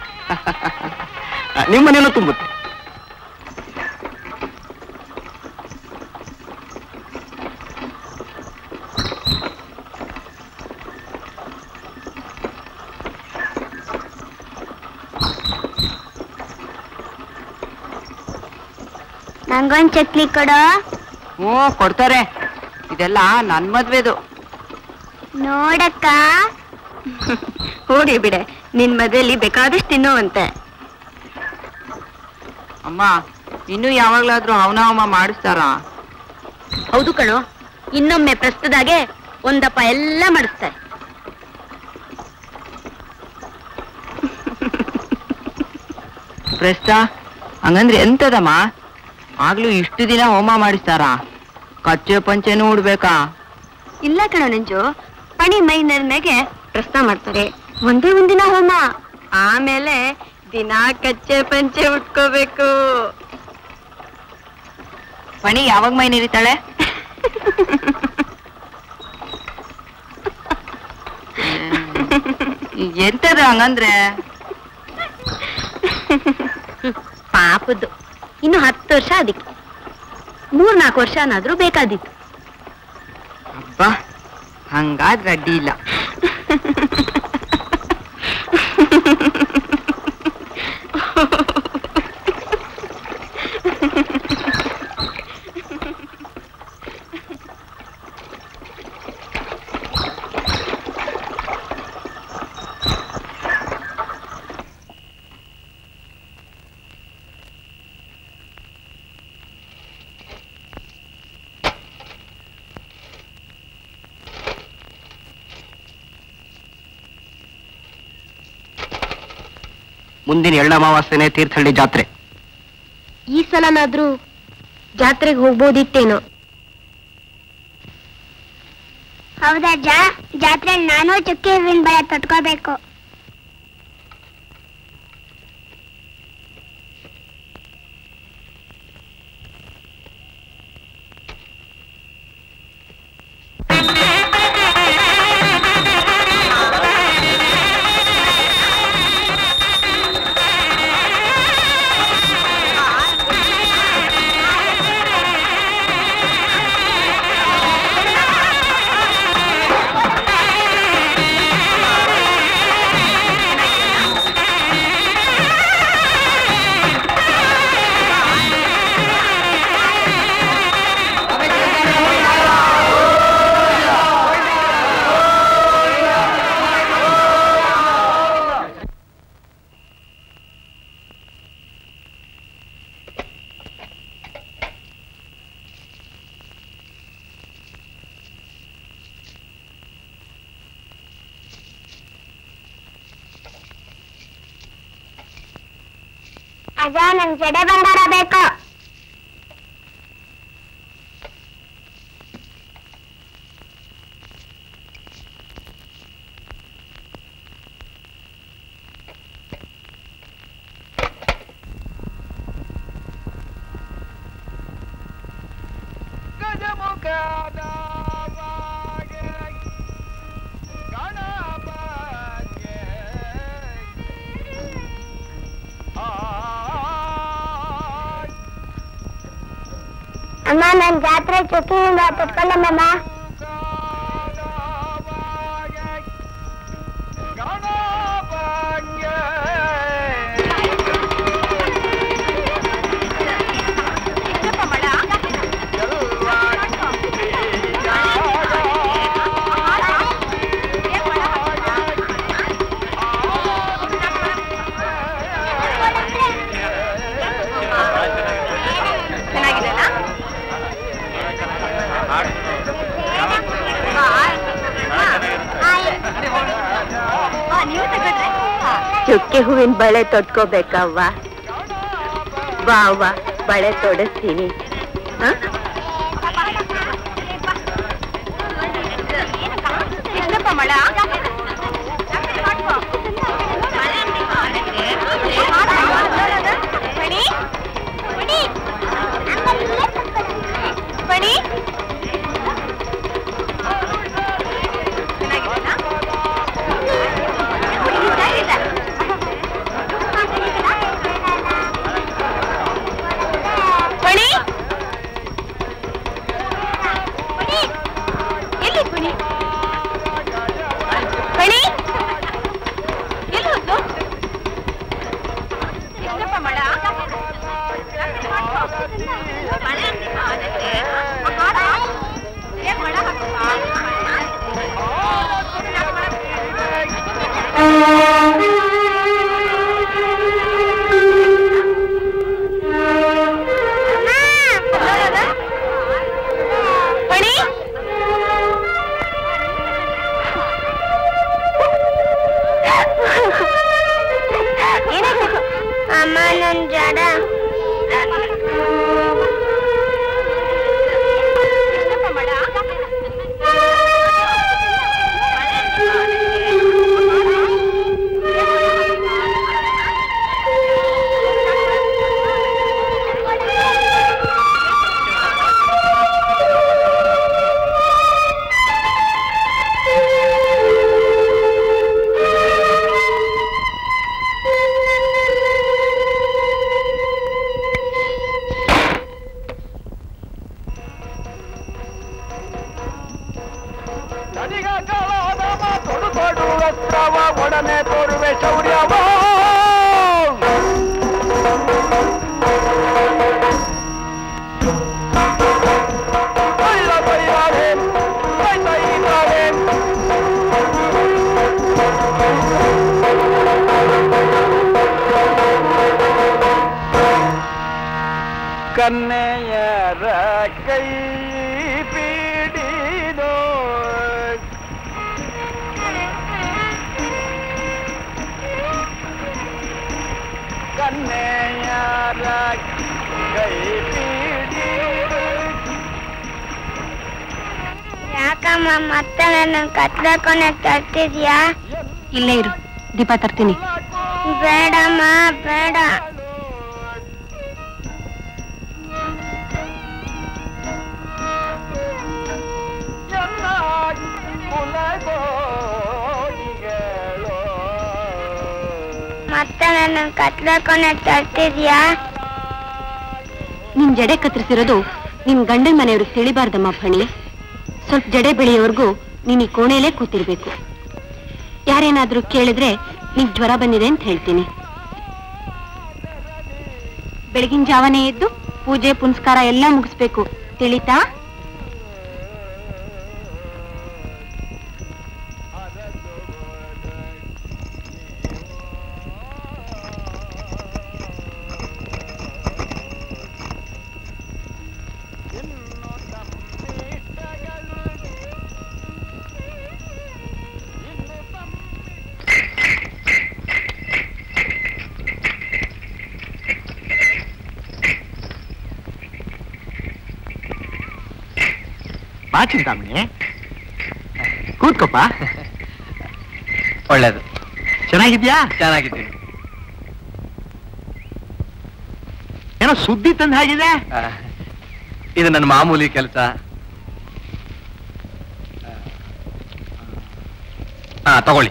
ನಿಮ್ ಮನೇನೂ ತುಂಬುತ್ತೆ ನಂಗೊಂದ್ ಚಕ್ಲಿ ಕೊಡೋ ಹ್ಞೂ ಕೊಡ್ತಾರೆ ಇದೆಲ್ಲ ನನ್ ಮದ್ವೆದು ನೋಡಕ್ಕ ಹೋಗಿ ಬಿಡೆ ನಿನ್ ಮದುವೆಯಲ್ಲಿ ಬೇಕಾದಷ್ಟು ತಿನ್ನುವಂತೆ ಅಮ್ಮ ಇನ್ನು ಯಾವಾಗ್ಲಾದ್ರೂ ಅವನ ಅವಮ ಮಾಡಿಸ್ತಾರಾ ಹೌದು ಕಣೋ ಇನ್ನೊಮ್ಮೆ ಪ್ರಸ್ತುತಾಗೆ ಒಂದಪ್ಪ ಎಲ್ಲ ಮಾಡಿಸ್ತಾರೆ ಪ್ರಸ್ತ ಹಂಗಂದ್ರೆ ಎಂತದಮ್ಮ ಆಗ್ಲೂ ಇಷ್ಟು ದಿನ ಹೋಮ ಮಾಡಿಸ್ತಾರಾ ಕಚ್ಚೆ ಪಂಚೆನೂ ಉಡ್ಬೇಕಾ ಇಲ್ಲ ಕಣೋ ನಂಜು ಪಣಿ ಮೈ ಮೇಲೆ ಪ್ರಶ್ನ ಮಾಡ್ತಾರೆ ಒಂದೇ ಒಂದಿನ ಹೋಮ ಆಮೇಲೆ ದಿನ ಕಚ್ಚೆ ಪಂಚೆ ಉಟ್ಕೋಬೇಕು ಪಣಿ ಯಾವಾಗ ಮೈ ನೀರಿತಾಳೆ ಎಂತದ ಹಂಗಂದ್ರೆ ಪಾಪದ್ದು ಇನ್ನು ಹತ್ತು ವರ್ಷ ಅದಕ್ಕೆ ಮೂರ್ ನಾಲ್ಕು ವರ್ಷನಾದ್ರೂ ಬೇಕಾದಿತ್ತು ಅಬ್ಬಾ ಹಂಗಾದ್ರೆ ಅಡ್ಡಿ ಇಲ್ಲ ಮುಂದಿನ ಎಳ್ಳಮಾವಾಸ್ಯೆನೆ ತೀರ್ಥಹಳ್ಳಿ ಜಾತ್ರೆ ಈ ಸಲನಾದ್ರೂ ಜಾತ್ರೆಗೆ ಹೋಗ್ಬೋದಿತ್ತೇನೋ ಹೌದಜ್ಜ ಜಾತ್ರೆಯಲ್ಲಿ ನಾನು ಚುಕ್ಕಿ ಹೂವಿನ ಬಳೆ ತೊಟ್ಕೋಬೇಕು ಅಜ್ಜ ನನ್ ಜಡೆ ಬಂಗಾರ ಬೇಕು ಅಮ್ಮ ನನ್ ಜಾತ್ರೆ ಚುಕ್ಕಿಯಿಂದ ತೊಟ್ಕೊಂಡಮ್ಮ ಚುಕ್ಕೆ ಹೂವಿನ ಬಳೆ ತೊಟ್ಕೋಬೇಕವ್ವ ಬಾ ಅವ್ವ ಬಳೆ ತೊಡಸ್ತೀನಿ ಹ? ಮಣಿ ಎಲ್ಲಿ ಮಣಿ ಮಣಿ ಎಲ್ಲಿ ಹೋದ್ಲು ಎಷ್ಟಪ್ಪ ಮಳ ಮಣಿ ಅಮ್ಮ ನನ್ ಜಡ ತೊಡು ತೊಡು ವಸ್ತ್ರವ ಒಡನೆ ತೋರುವೆ ಶೌರ್ಯವ ಬೈಲ ಬೈಲಾವೆ, ಬೈ ಬೈಲಾವೆ. ಕನ್ನೆಯರ ಕೈ ಬಿಡಿದೋ ಕನ್ನೆಯರ ಕೈ ಬಿಡಿದೋ ಯಾಕಮ್ಮ ಮತ್ತೆ ನನ್ನ ಕತ್ಲಕೊನೆ ತರ್ತಿದ್ಯಾ ಇಲ್ಲೇ ಇರು ದೀಪ ತರ್ತೀನಿ ಬೇಡಮ್ಮ ಬೇಡ ಮತ್ತೆ ನನ್ನ ಕತ್ಲಕೊನೆ ತರ್ತಿದ್ಯಾ ನಿನ್ ಜಡೆ ಕತ್ತರಿಸಿರೋದು ನಿನ್ ಗಂಡನ ಮನೆಯವ್ರಿಗೆ ತಿಳಿಬಾರ್ದಮ್ಮ ಫಣಿ ಸ್ವಲ್ಪ ಜಡೆ ಬೆಳೆಯೋವರೆಗೂ ನೀನ್ ಈ ಕೋಣೆಯಲ್ಲೇ ಕೂತಿರ್ಬೇಕು ಯಾರೇನಾದ್ರೂ ಕೇಳಿದ್ರೆ ನಿಂಗ್ ಜ್ವರ ಬಂದಿದೆ ಅಂತ ಹೇಳ್ತೀನಿ ಬೆಳಗಿನ ಜಾವನೇ ಎದ್ದು ಪೂಜೆ ಪುನಸ್ಕಾರ ಎಲ್ಲ ಮುಗಿಸ್ಬೇಕು ತಿಳಿತಾ ಬಾ ಚಿಂತಾಮಣಿ ಕೂತ್ಕೊಪ್ಪ ಒಳ್ಳೇದು ಚೆನ್ನಾಗಿದ್ಯಾ ಚೆನ್ನಾಗಿದ್ದೀನಿ ಏನೋ ಸುದ್ದಿ ತಂದ ಹಾಗಿದೆ ಆ, ಇದು ನನ್ನ ಮಾಮೂಲಿ ಕೆಲಸ ಹಾ ತಗೊಳ್ಳಿ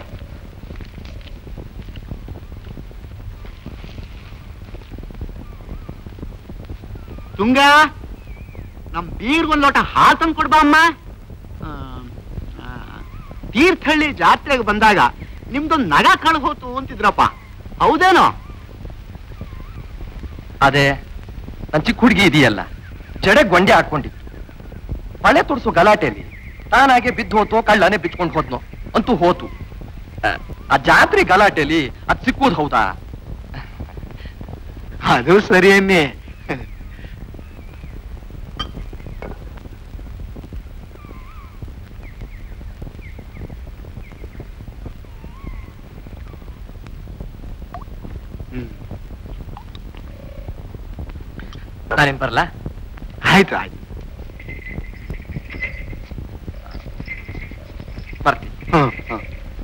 ತುಂಗ ನಮ್ ಬೀರ್ಗೊಂದ್ ಲೋಟ ಹಾಲು ತಂದು ಕೊಡ್ಬಾ ಅಮ್ಮ ಆ, ಆ, ತೀರ್ಥಹಳ್ಳಿ ಜಾತ್ರೆಗೆ ಬಂದಾಗ ನಿಮ್ದೊಂದ್ ನಗ ಕಳ್ ಹೋತು ಅಂತಿದ್ರಪ್ಪ ಹೌದೇನೋ ಅದೇ ನನ್ ಚಿಕ್ಕ ಹುಡುಗಿ ಇದೆಯಲ್ಲ ಜಡೆ ಗೊಂಡೆ ಹಾಕೊಂಡಿತ್ತು ಮಳೆ ತುಡ್ಸೋ ಗಲಾಟೆಯಲ್ಲಿ ತಾನಾಗೆ ಬಿದ್ದು ಹೋತೋ ಕಳ್ಳನೇ ಬಿಚ್ಕೊಂಡು ಹೋದ್ನೋ ಅಂತೂ ಹೋತು ಆ, ಆ ಜಾತ್ರೆ ಗಲಾಟೆಯಲ್ಲಿ ಅದ್ ಸಿಕ್ಕುವುದು ಹೌದಾ ಅದು ಸರಿ ಅನ್ನಿ ನಾನೇನ್ ಬರಲ್ಲ ಆಯ್ತು ಆಯ್ತು ಬರ್ತೀನಿ ಹ್ಮ್ ಹ್ಮ್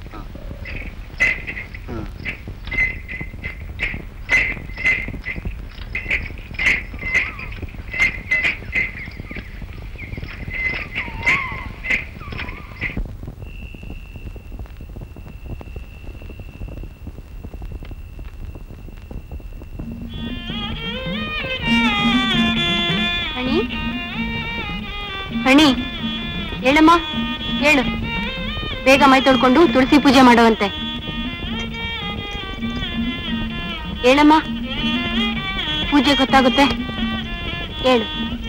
ಹ್ಮ್ ಹಣಿ ಹಣಿ ಹೇಳಮ್ಮ ಹೇಳು ಬೇಗ ಮೈ ತೊಳ್ಕೊಂಡು ತುಳಸಿ ಪೂಜೆ ಮಾಡುವಂತೆ ಹೇಳಮ್ಮ ಪೂಜೆ ಗೊತ್ತಾಗುತ್ತೆ ಹೇಳು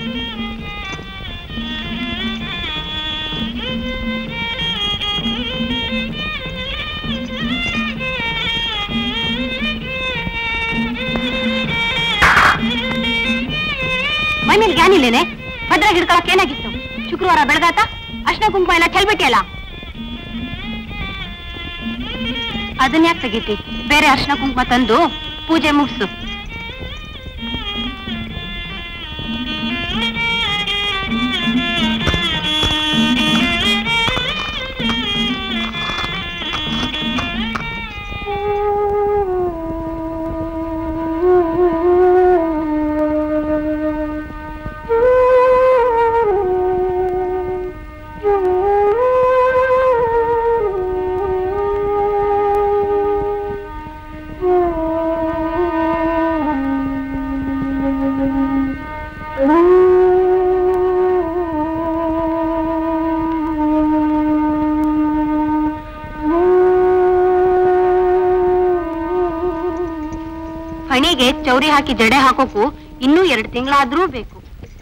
ಮೈ ಮೇಲೆ ಜ್ಞಾನ ಇಲ್ಲೇನೆ ಭದ್ರಾಗಿ ಹಿಡ್ಕೊಳಕ್ ಏನಾಗಿತ್ತು ಶುಕ್ರವಾರ ಬೆಳಗಾತ ಅರ್ಶನ ಕುಂಕುಮ ಎಲ್ಲ ಚೆಲ್ಬಿಟ್ಟಿಯಲ್ಲ ಅದನ್ನ ಯಾಕೆ ತೆಗೀತಿ ಬೇರೆ ಅರ್ಶನ ಕುಂಕುಮ ತಂದು ಪೂಜೆ ಮುಗಿಸು ಹಣಿಗೆ ಚೌರಿ ಹಾಕಿ ಜಡೆ ಹಾಕೋಕು ಇನ್ನೂ ಎರಡು ತಿಂಗಳಾದ್ರೂ ಬೇಕು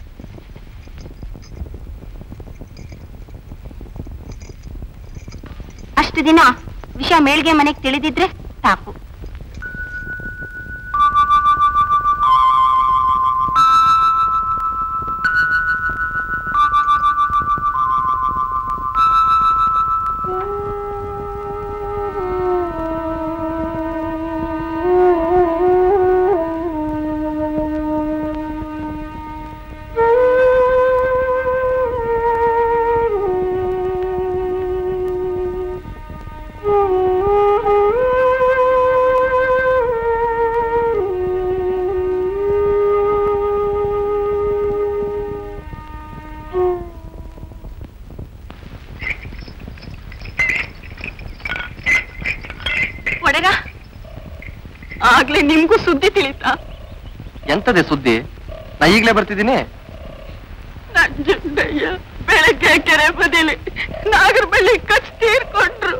ಅಷ್ಟು ದಿನ ವಿಷಯ ಮೇಳ್ಗೆ ಮನೆಗೆ ತಿಳಿದಿದ್ರೆ ಸಾಕು ಒಡೆಗ ಆಗ್ಲೇ ನಿಮ್ಗೂ ಸುದ್ದಿ ತಿಳಿತಾ ಎಂತದೆ ಸುದ್ದಿ ನಾ ಈಗ್ಲೇ ಬರ್ತಿದ್ದೀನಿ ನಂಜುಂಡಯ್ಯ ಬೆಳಗ್ಗೆ ಕೆರೆ ಬದಿಲಿ ನಾಗರ ಬಳ್ಳಿ ಕಚ್ ತೀರ್ಕೊಂಡ್ರು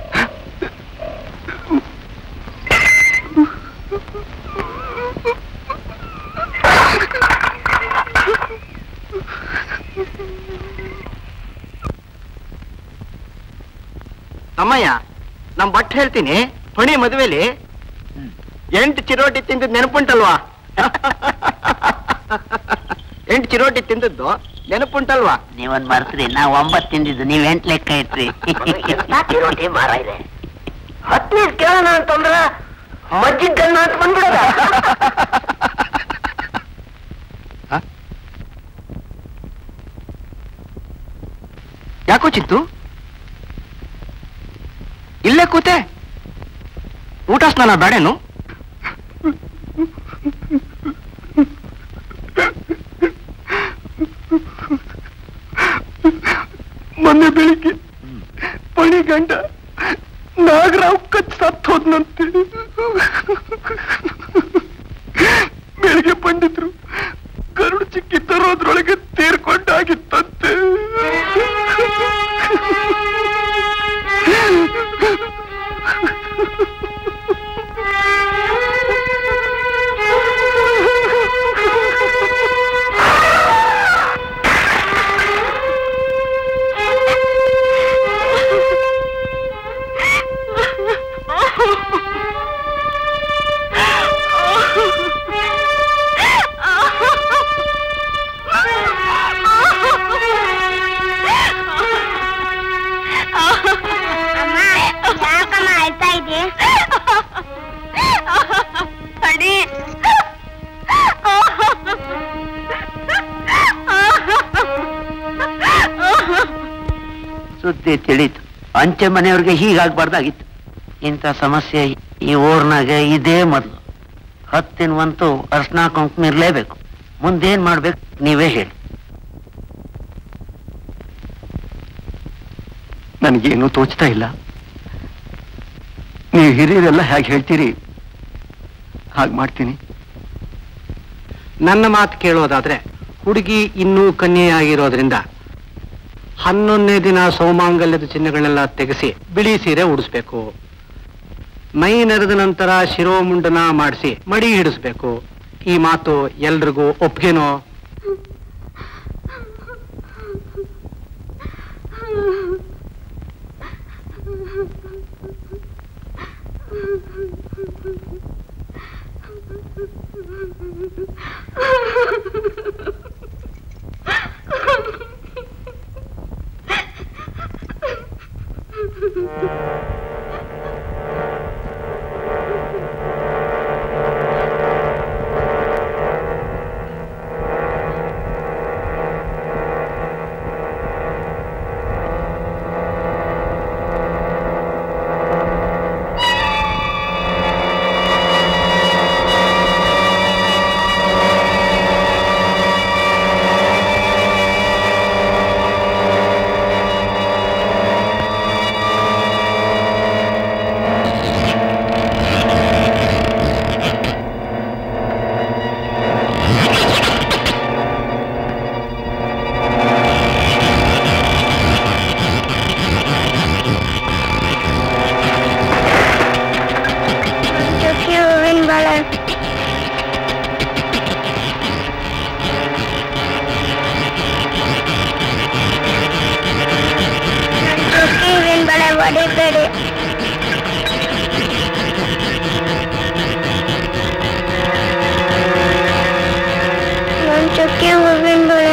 ಅಮ್ಮಯ್ಯ ನಮ್ ಬಟ್ ಹೇಳ್ತೀನಿ ಪಣಿ ಮದುವೆಲಿ ಎಂಟು ಚಿರೋಟಿ ತಿಂದದ್ ನೆನಪುಂಟಲ್ವಾ ಎಂಟು ಚಿರೋಟಿ ತಿಂದದ್ದು ನೆನಪುಂಟಲ್ವಾ ನೀವೊಂದ್ ಮರ್ಸ್ರಿ ನಾವ್ ಒಂಬತ್ ತಿಂದಿದ್ದು ನೀವ್ ಎಂಟ್ ಲೆಕ್ಕ ಇಟ್ರಿ ರೊಟ್ಟಿ ಮಾರ ಇದೆ ಹತ್ತನೇ ಕೇಳೋಣ ಅಂತಂದ್ರ ಮಜ್ಜಿಗನ್ನ ಅಂತ ಬಂದ್ಬಿಡದ ಯಾಕೋ ಚಿತ್ತು ಇಲ್ಲೇ ಕೂತೆ ಊಟ ಸ್ನಾನ ಬೇಡೇನು ಮೊನ್ನೆ ಬೆಳಿಗ್ಗೆ ಪಣಿ ಗಂಡ ನಾಗರಾವ್ ಕಚ್ ಸತ್ ಹೋದ್ನಂತೆ ಬೆಳಿಗ್ಗೆ ಬಂದಿದ್ರು ಗರುಡು ಚಿಕ್ಕಿ ತರೋದ್ರೊಳಗೆ ತೀರ್ಕೊಂಡಾಗಿತ್ತಂತೆ ಯಾಕಮ್ಮ ಅಳ್ತಾ ಇದೆ ಅಡಿ ಸುದ್ದಿ ತಿಳಿತು ಅಂಚೆ ಮನೆಯವ್ರಿಗೆ ಹೀಗಾಗ್ಬಾರ್ದಾಗಿತ್ತು ಇಂಥ ಸಮಸ್ಯೆ ಈ ಊರ್ನಾಗೆ ಇದೇ ಮೊದಲು ಹತ್ತಿನವಂತೂ ಅರ್ಶನ ಕುಂಕುಮ ಇರ್ಲೇಬೇಕು ಮುಂದೇನ್ ಮಾಡ್ಬೇಕು ನೀವೇ ಹೇಳಿ ನನಗೇನು ತೋಚ್ತಾ ಇಲ್ಲ ನೀವು ಹಿರಿಯರೆಲ್ಲ ಹೇಗೆ ಹೇಳ್ತೀರಿ ಹಾಗೆ ಮಾಡ್ತೀನಿ ನನ್ನ ಮಾತು ಕೇಳೋದಾದ್ರೆ ಹುಡುಗಿ ಇನ್ನೂ ಕನ್ಯೆಯಾಗಿರೋದ್ರಿಂದ ಹನ್ನೊಂದನೇ ದಿನ ಸೋಮಾಂಗಲ್ಯದ ಚಿಹ್ನೆಗಳನ್ನೆಲ್ಲ ತೆಗೆಸಿ ಬಿಳಿ ಸೀರೆ ಉಡಿಸ್ಬೇಕು ಮೈ ನೆರೆದ ನಂತರ ಶಿರೋಮುಂಡನ ಮಾಡಿಸಿ ಮಡಿ ಹಿಡಿಸ್ಬೇಕು ಈ ಮಾತು ಎಲ್ರಿಗೂ ಒಪ್ಗೆನೋ ಚುಕ್ಕಿ ಹೂವಿನ ಬಳೆ ಚುಕ್ಕಿ ಹೂವಿನ ಬಳೆ ಹೊಡಿಬೇಡಿ ನನ್ ಚುಕ್ಕಿ ಹೂವಿನ ಬಳೆ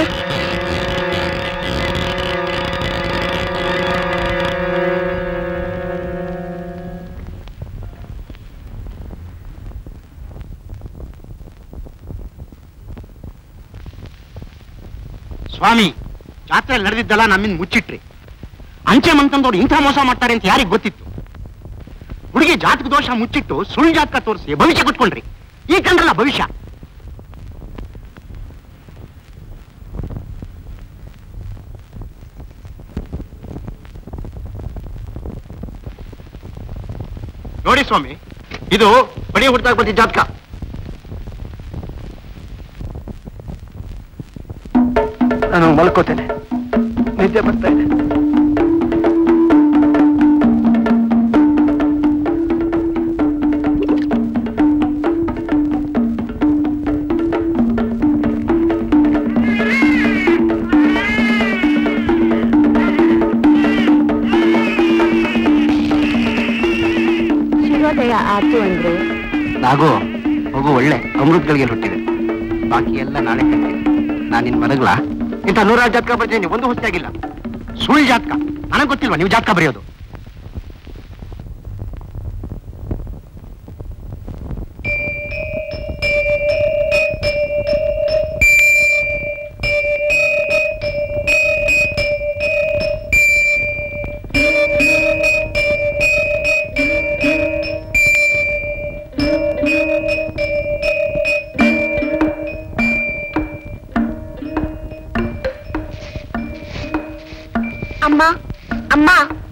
ಸ್ವಾಮಿ ಜಾತ್ರೆ ನಡೆದಿದ್ದಲ್ಲ ನಮ್ಮಿಂದ ಮುಚ್ಚಿಟ್ರಿ ಅಂಚೆ ಮಂತಂದವ್ರು ಇಂಥ ಮೋಸ ಮಾಡ್ತಾರೆ ಅಂತ ಯಾರಿಗ್ ಗೊತ್ತಿತ್ತು ಹುಡುಗಿ ಜಾತಕ ದೋಷ ಮುಚ್ಚಿಟ್ಟು ಸುಳ್ಳು ಜಾತಕ ತೋರಿಸಿ ಭವಿಷ್ಯ ಕುತ್ಕೊಂಡ್ರಿ ಈ ಕಂಡ್ರಲ್ಲ ಭವಿಷ್ಯ ನೋಡಿ ಸ್ವಾಮಿ ಇದು ಬಡಿ ಹುಡ್ತಾಗ ಬಂದಿದ್ದ ಜಾತಕ ನಾನು ಮಲ್ಕೋತೇನೆ ನಿದ್ದೆ ಬರ್ತಾ ಇದೆ ಶಿರೋದಯ ಆತು ಅಂದ್ರೆ ನಾಗು ಮಗು ಒಳ್ಳೆ ಅಮೃತಗಳಿಗೆ ಹುಟ್ಟಿದೆ ಬಾಕಿ ಎಲ್ಲ ನಾಳೆ ಕಟ್ತೀನಿ ನಾನು ನಿನ್ ಮಲಗ್ಲಾ ಇಂಥ ನೂರಾರು ಜಾತಕ ಬರ್ತೀನಿ ಒಂದು ಹೊತ್ತಾಗಿಲ್ಲ ಸುಳ್ಳು ಜಾತಕ ನನಗೆ ಗೊತ್ತಿಲ್ವಾ ನೀವು ಜಾತಕ ಬರೆಯೋದು ಅಮ್ಮ ಅಮ್ಮ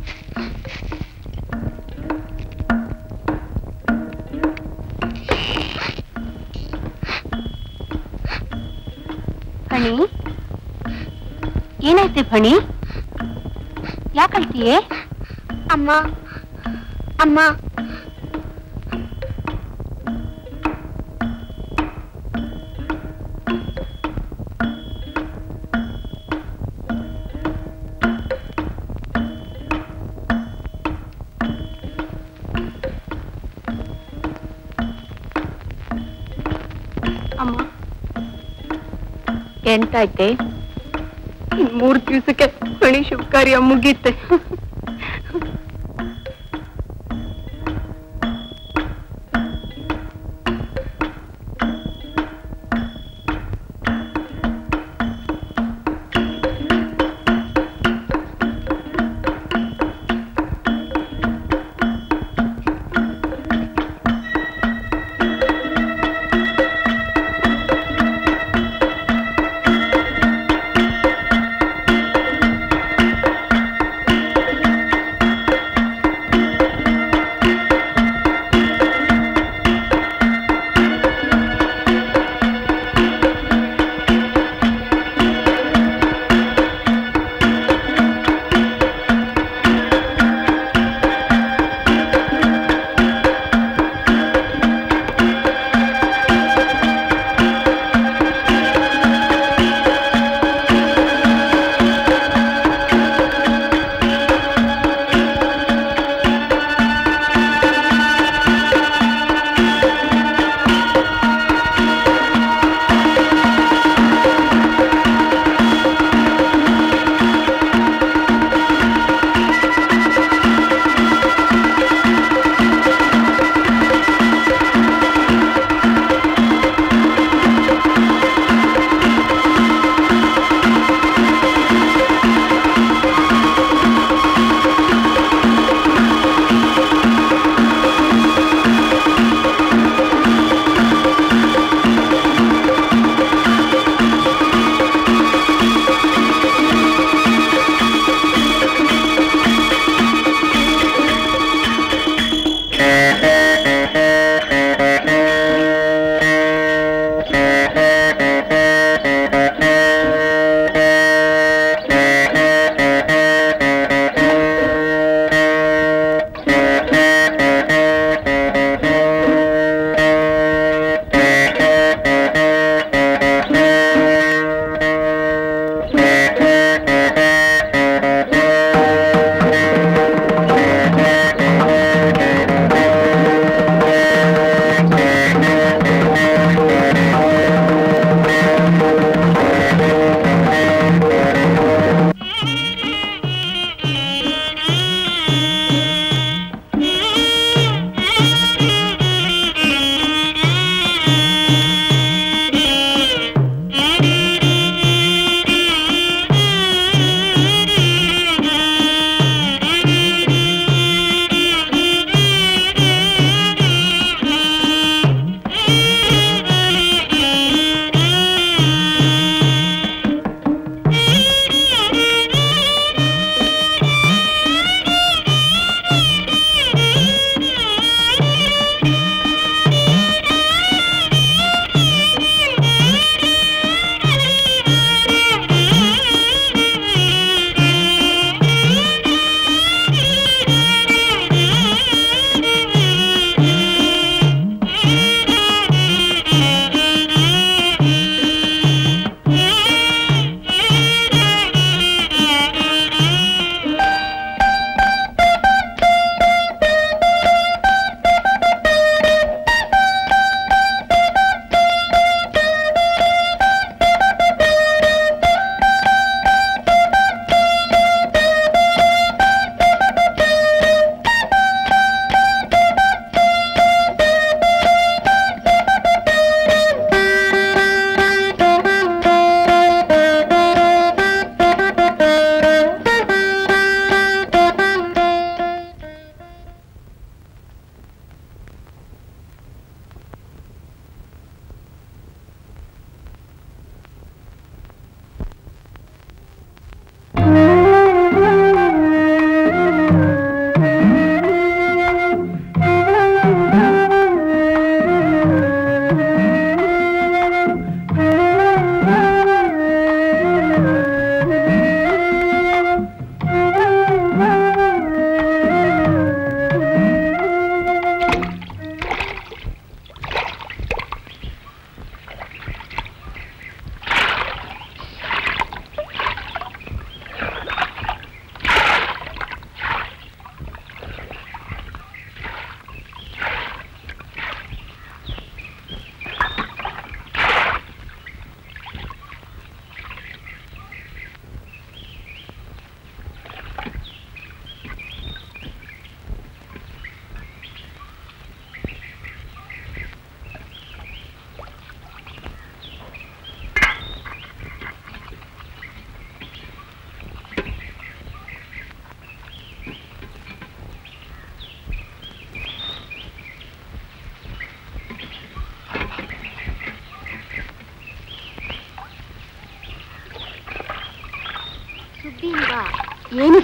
ಫಣಿ ಏನಾಯ್ತೆ ಫಣಿ ಯಾಕಳ್ತೀಯೇ ಅಮ್ಮ ಅಮ್ಮ ಅಮ್ಮ ಎಂತಾಯ್ತೆ ಇನ್ ಮೂರ್ ದಿವ್ಸಕ್ಕೆ ಫಣಿ ಶುಭ ಕಾರ್ಯ ಮುಗೀತೆ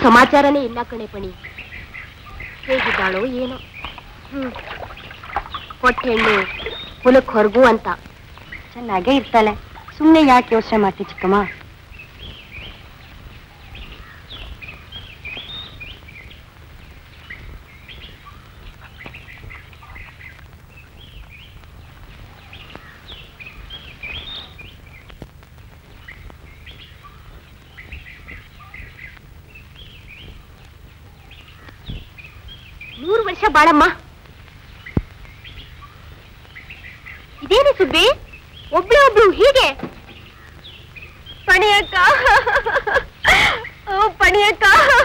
ಸಮಾಚಾರನೇ ಇಲ್ಲ ಕಣೆ ಪಣಿ ಹೇಗಿದ್ದಾಳೋ ಏನೋ ಹ್ಮ್ ಹೊಟ್ಟೆ ಹೆಣ್ಣು ಹೊಲಕ್ ಹೊರಗು ಅಂತ ಚೆನ್ನಾಗೇ ಇರ್ತಾಳೆ ಸುಮ್ಮನೆ ಯಾಕೆ ಯೋಚನೆ ಮಾಡ್ತಿ ಚಿಕ್ಕಮ್ಮ ನೂರು ವರ್ಷ ಬಾಳಮ್ಮ ಇದೇನು ಸುದ್ದಿ ಒಬ್ಳು ಒಬ್ಳು ಹೀಗೆ ಪಣಿಯಕ್ಕ ಓ, ಪಣಿಯಕ್ಕ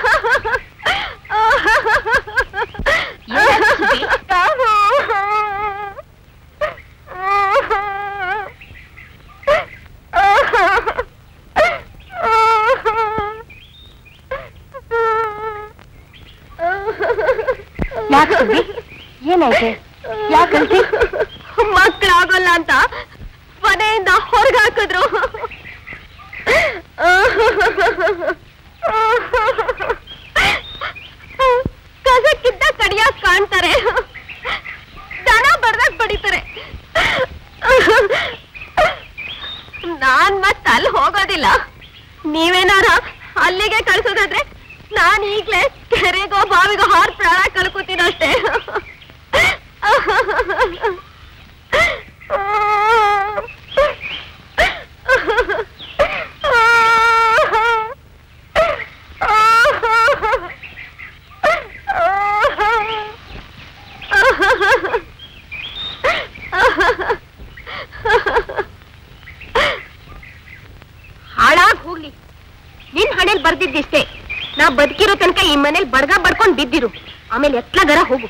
ಯಾಕೆ ಸುದ್ದಿ ಏನಾಯ್ತು ಯಾಕಂತೆ ಮಕ್ಕಳಾಗಲ್ಲ ಅಂತ ಮನೆಯಿಂದ ಹೊರಗೆ ಹಾಕಿದ್ರು ಕಸಕ್ಕಿಂತ ಕಡಿಯಾಕ್ ಕಾಣ್ತಾರೆ ದನ ಬಡ್ದಾಗ ಬಡಿತಾರೆ ನಾನ್ ಮತ್ ಅಲ್ಲಿ ಹೋಗೋದಿಲ್ಲ ನೀವೇನಾರ ಅಲ್ಲಿಗೆ ಕಳ್ಸೋದಾದ್ರೆ ನಾನ್ ಈಗ್ಲೇ ಕೆರೆಗೋ ಬಾವಿಗೋ ಹಾರ್ ಪ್ರಾಣ ಕಳ್ಕೊತೀನಷ್ಟೇ ಹಾಳಾಗ್ ಹೋಗ್ಲಿ ನಿನ್ ಹಣೆಲ್ ಬರ್ದಿದ್ದಿಷ್ಟೇ ನಾ ಬದುಕಿರೋ ತನಕ ಈ ಮನೇಲಿ ಬಡ್ಗ ಬಡ್ಕೊಂಡ್ ಬಿದ್ದಿರು ಆಮೇಲೆ ಎತ್ಲಾಗರ ಹೋಗು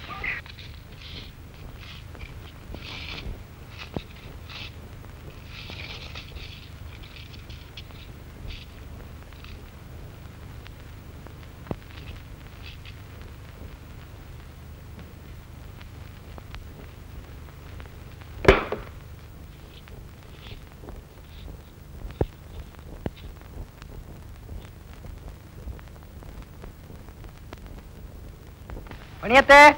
ಪಣಿಯತ್ತೆ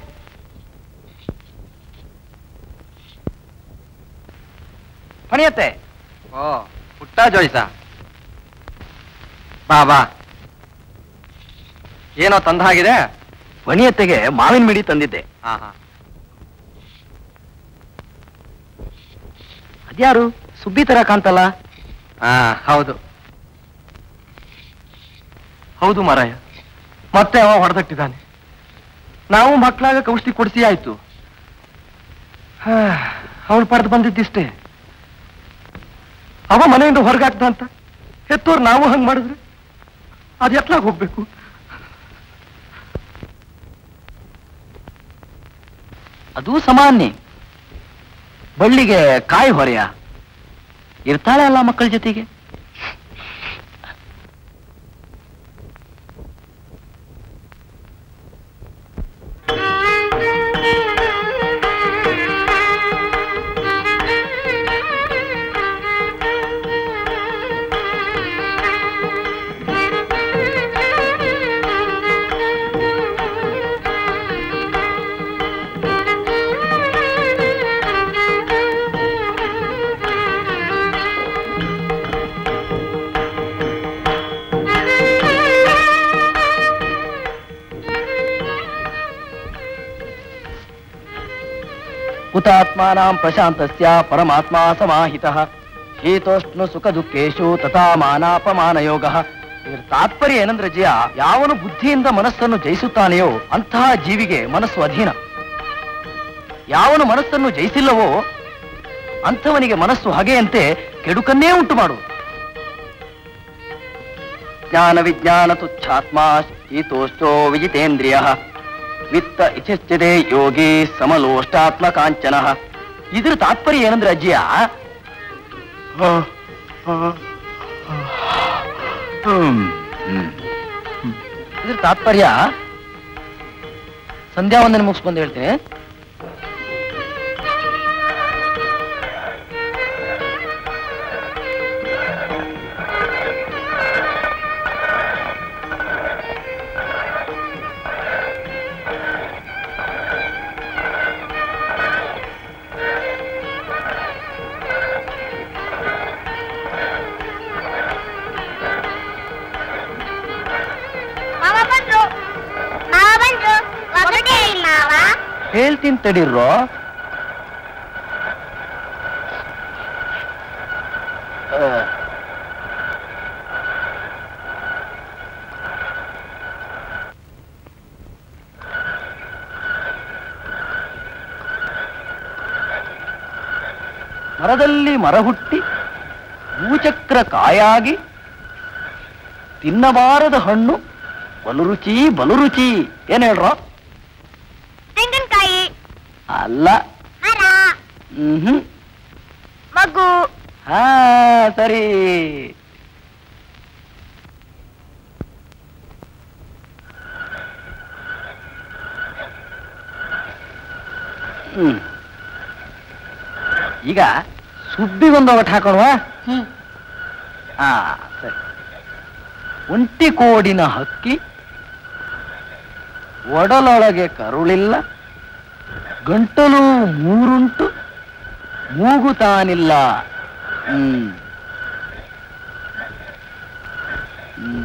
ಪಣಿಯತ್ತೆ ಓ ಪುಟ್ಟ ಜೋಯಿಸ ಬಾ ಬಾ ಏನೋ ತಂದ ಹಾಗಿದೆ ಪಣಿಯತ್ತೆಗೆ ಮಾವಿನ ಮಿಡಿ ತಂದಿದ್ದೆ ಹಾ ಹಾ ಅದ್ಯಾರು ಸುಬ್ಬಿ ತರ ಕಾಣ್ತಲ್ಲ ಹಾ ಹೌದು ಹೌದು ಮಾರಾಯ ಮತ್ತೆ ಅವ ಹೊಡೆದಟ್ಟಿದ್ದಾನೆ ನಾವು ಮಕ್ಕಳಾಗ ಔಷಧಿ ಕೊಡಿಸಿ ಆಯ್ತು ಅವಳು ಪಡೆದು ಬಂದಿದ್ದಿಷ್ಟೇ ಅವ ಮನೆಯಿಂದ ಹೊರಗಾಕ್ದ ಅಂತ ಹೆತ್ತೋರು ನಾವು ಹಂಗ್ ಮಾಡಿದ್ರೆ ಅದ್ ಎತ್ಲಾಗ ಹೋಗ್ಬೇಕು ಅದು ಸಾಮಾನ್ಯ ಬಳ್ಳಿಗೆ ಕಾಯಿ ಹೊರೆಯ ಇರ್ತಾಳೆ ಅಲ್ಲ ಮಕ್ಕಳ ಜೊತೆಗೆ ಹುತಾತ್ಮಾನಾಂ ಪ್ರಶಾಂತಸ್ಯ ಪರಮಾತ್ಮ ಸಮಾಹಿತಃ ಶೀತೋಷ್ಣ ಸುಖ ದುಃಖೇಶು ತಥಾ ಮಾನಾಪಮಾನಯೋಗ ಇದರ ತಾತ್ಪರ್ಯ ಏನಂದ್ರೆ ಜಯ ಯಾವನು ಬುದ್ಧಿಯಿಂದ ಮನಸ್ಸನ್ನು ಜಯಿಸುತ್ತಾನೆಯೋ ಅಂತಹ ಜೀವಿಗೆ ಮನಸ್ಸು ಅಧೀನ ಯಾವನು ಮನಸ್ಸನ್ನು ಜಯಿಸಿಲ್ಲವೋ ಅಂಥವನಿಗೆ ಮನಸ್ಸು ಹಗೆಯಂತೆ ಕೆಡುಕನ್ನೇ ಉಂಟು ಮಾಡು ಜ್ಞಾನ ವಿಜ್ಞಾನ ತುಚ್ಛಾತ್ಮ ಶೀತೋಷ್ಟೋ ವಿಜಿತೇಂದ್ರಿಯ ವಿತ್ತ ಇಚ್ಛಿಸ್ತಿದೆ ಯೋಗಿ ಸಮಲೋಷ್ಟಾತ್ಮ ಕಾಂಚನ ಇದ್ರ ತಾತ್ಪರ್ಯ ಏನಂದ್ರೆ ಅಜ್ಜಿಯ ಇದ್ರ ತಾತ್ಪರ್ಯ ಸಂಧ್ಯಾ ವಂದನೆ ಮುಗಿಸ್ಬಂದು ಹೇಳ್ತೇನೆ ಹೇಳ್ತೀನಿ ತಡೀರ್ರೋ ಆ. ಮರದಲ್ಲಿ ಮರ ಹುಟ್ಟಿ ಭೂಚಕ್ರ ಕಾಯಾಗಿ ತಿನ್ನಬಾರದ ಹಣ್ಣು ಬಲು ರುಚಿ ಬಲು ರುಚಿ ಏನ್ ಹೇಳ್ರೋ ತೆಂಗಿನಕಾಯಿ ಅಲ್ಲ ಮರ ಹ್ಮ್ ಮಗು ಹಾ ಸರಿ ಹ್ಮ್ ಈಗ ಸುದ್ದಿಗೊಂದು ಒಟ್ಟು ಹಾಕೋಣವಾ ಹಾ ಸರಿ ಒಂಟಿ ಕೋಡಿನ ಹಕ್ಕಿ ಒಡಲೊಳಗೆ ಕರುಳಿಲ್ಲ ಗಂಟಲು ಮೂರುಂಟು ಮೂಗು ತಾನಿಲ್ಲ ಹ್ಮ್ ಹ್ಮ್.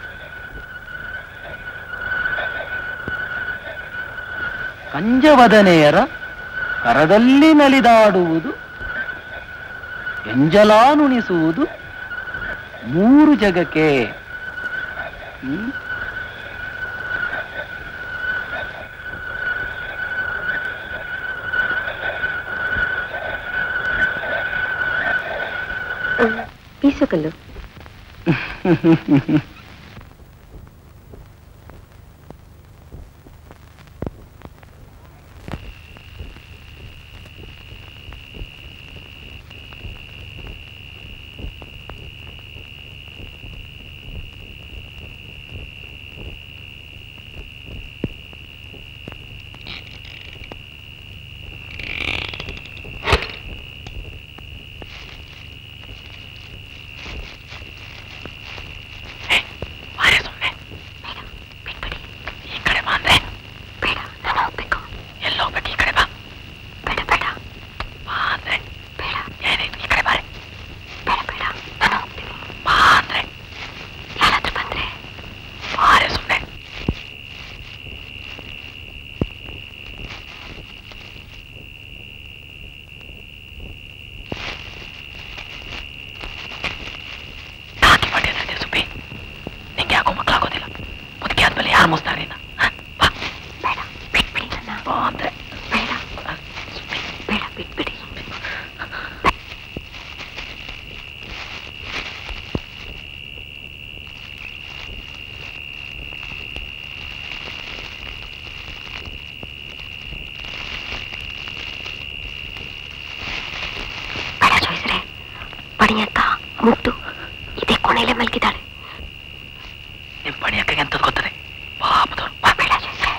ಕಂಜವದನೆಯರ ಕರದಲ್ಲಿ ನಲಿದಾಡುವುದು ಎಂಜಲಾನುಣಿಸುವುದು ಮೂರು ಜಗಕ್ಕೆ ಹ್ಮ್ ಬೀಸಕಲ್ಲು ಪಣಿಯಕ್ಕ ಮುಗ್ದು ಇದೇ ಕೊನೆಯಲ್ಲೇ ಮಲಗಿದ್ದಾಳೆ ನಿಮ್ ಪಣಿಯಕ್ಕೆ ಅಂತ ಗೊತ್ತದೆ ಪಾಪದವ್ರು ಬೇಡ ಜೋಯಿಸ್ರೆ.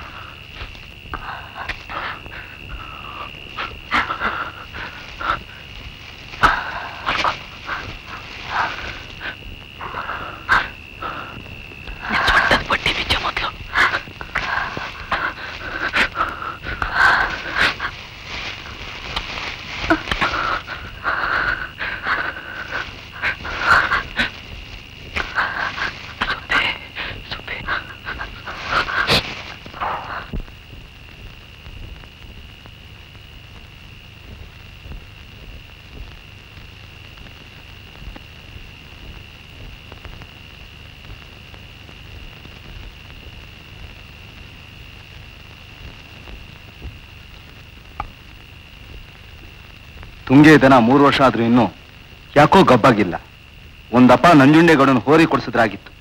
ಸೊಂಟದ ಪಟ್ಟಿ ಬಿಚ್ಚ ಮೊದ್ಲು ಸುಬ್ಬೆ, ಸುಬ್ಬೆ. ತುಂಗೆ ದನ ಮೂರು ವರ್ಷ ಆದ್ರೂ ಇನ್ನು ಯಾಕೋ ಗಬ್ಬಾಗಿಲ್ಲ ಒಂದಪ್ಪ ನಂಜುಂಡೇಗೌಡನ ಹೋರಿ ಕೊಡಿಸಿದ್ರಾಗಿತ್ತು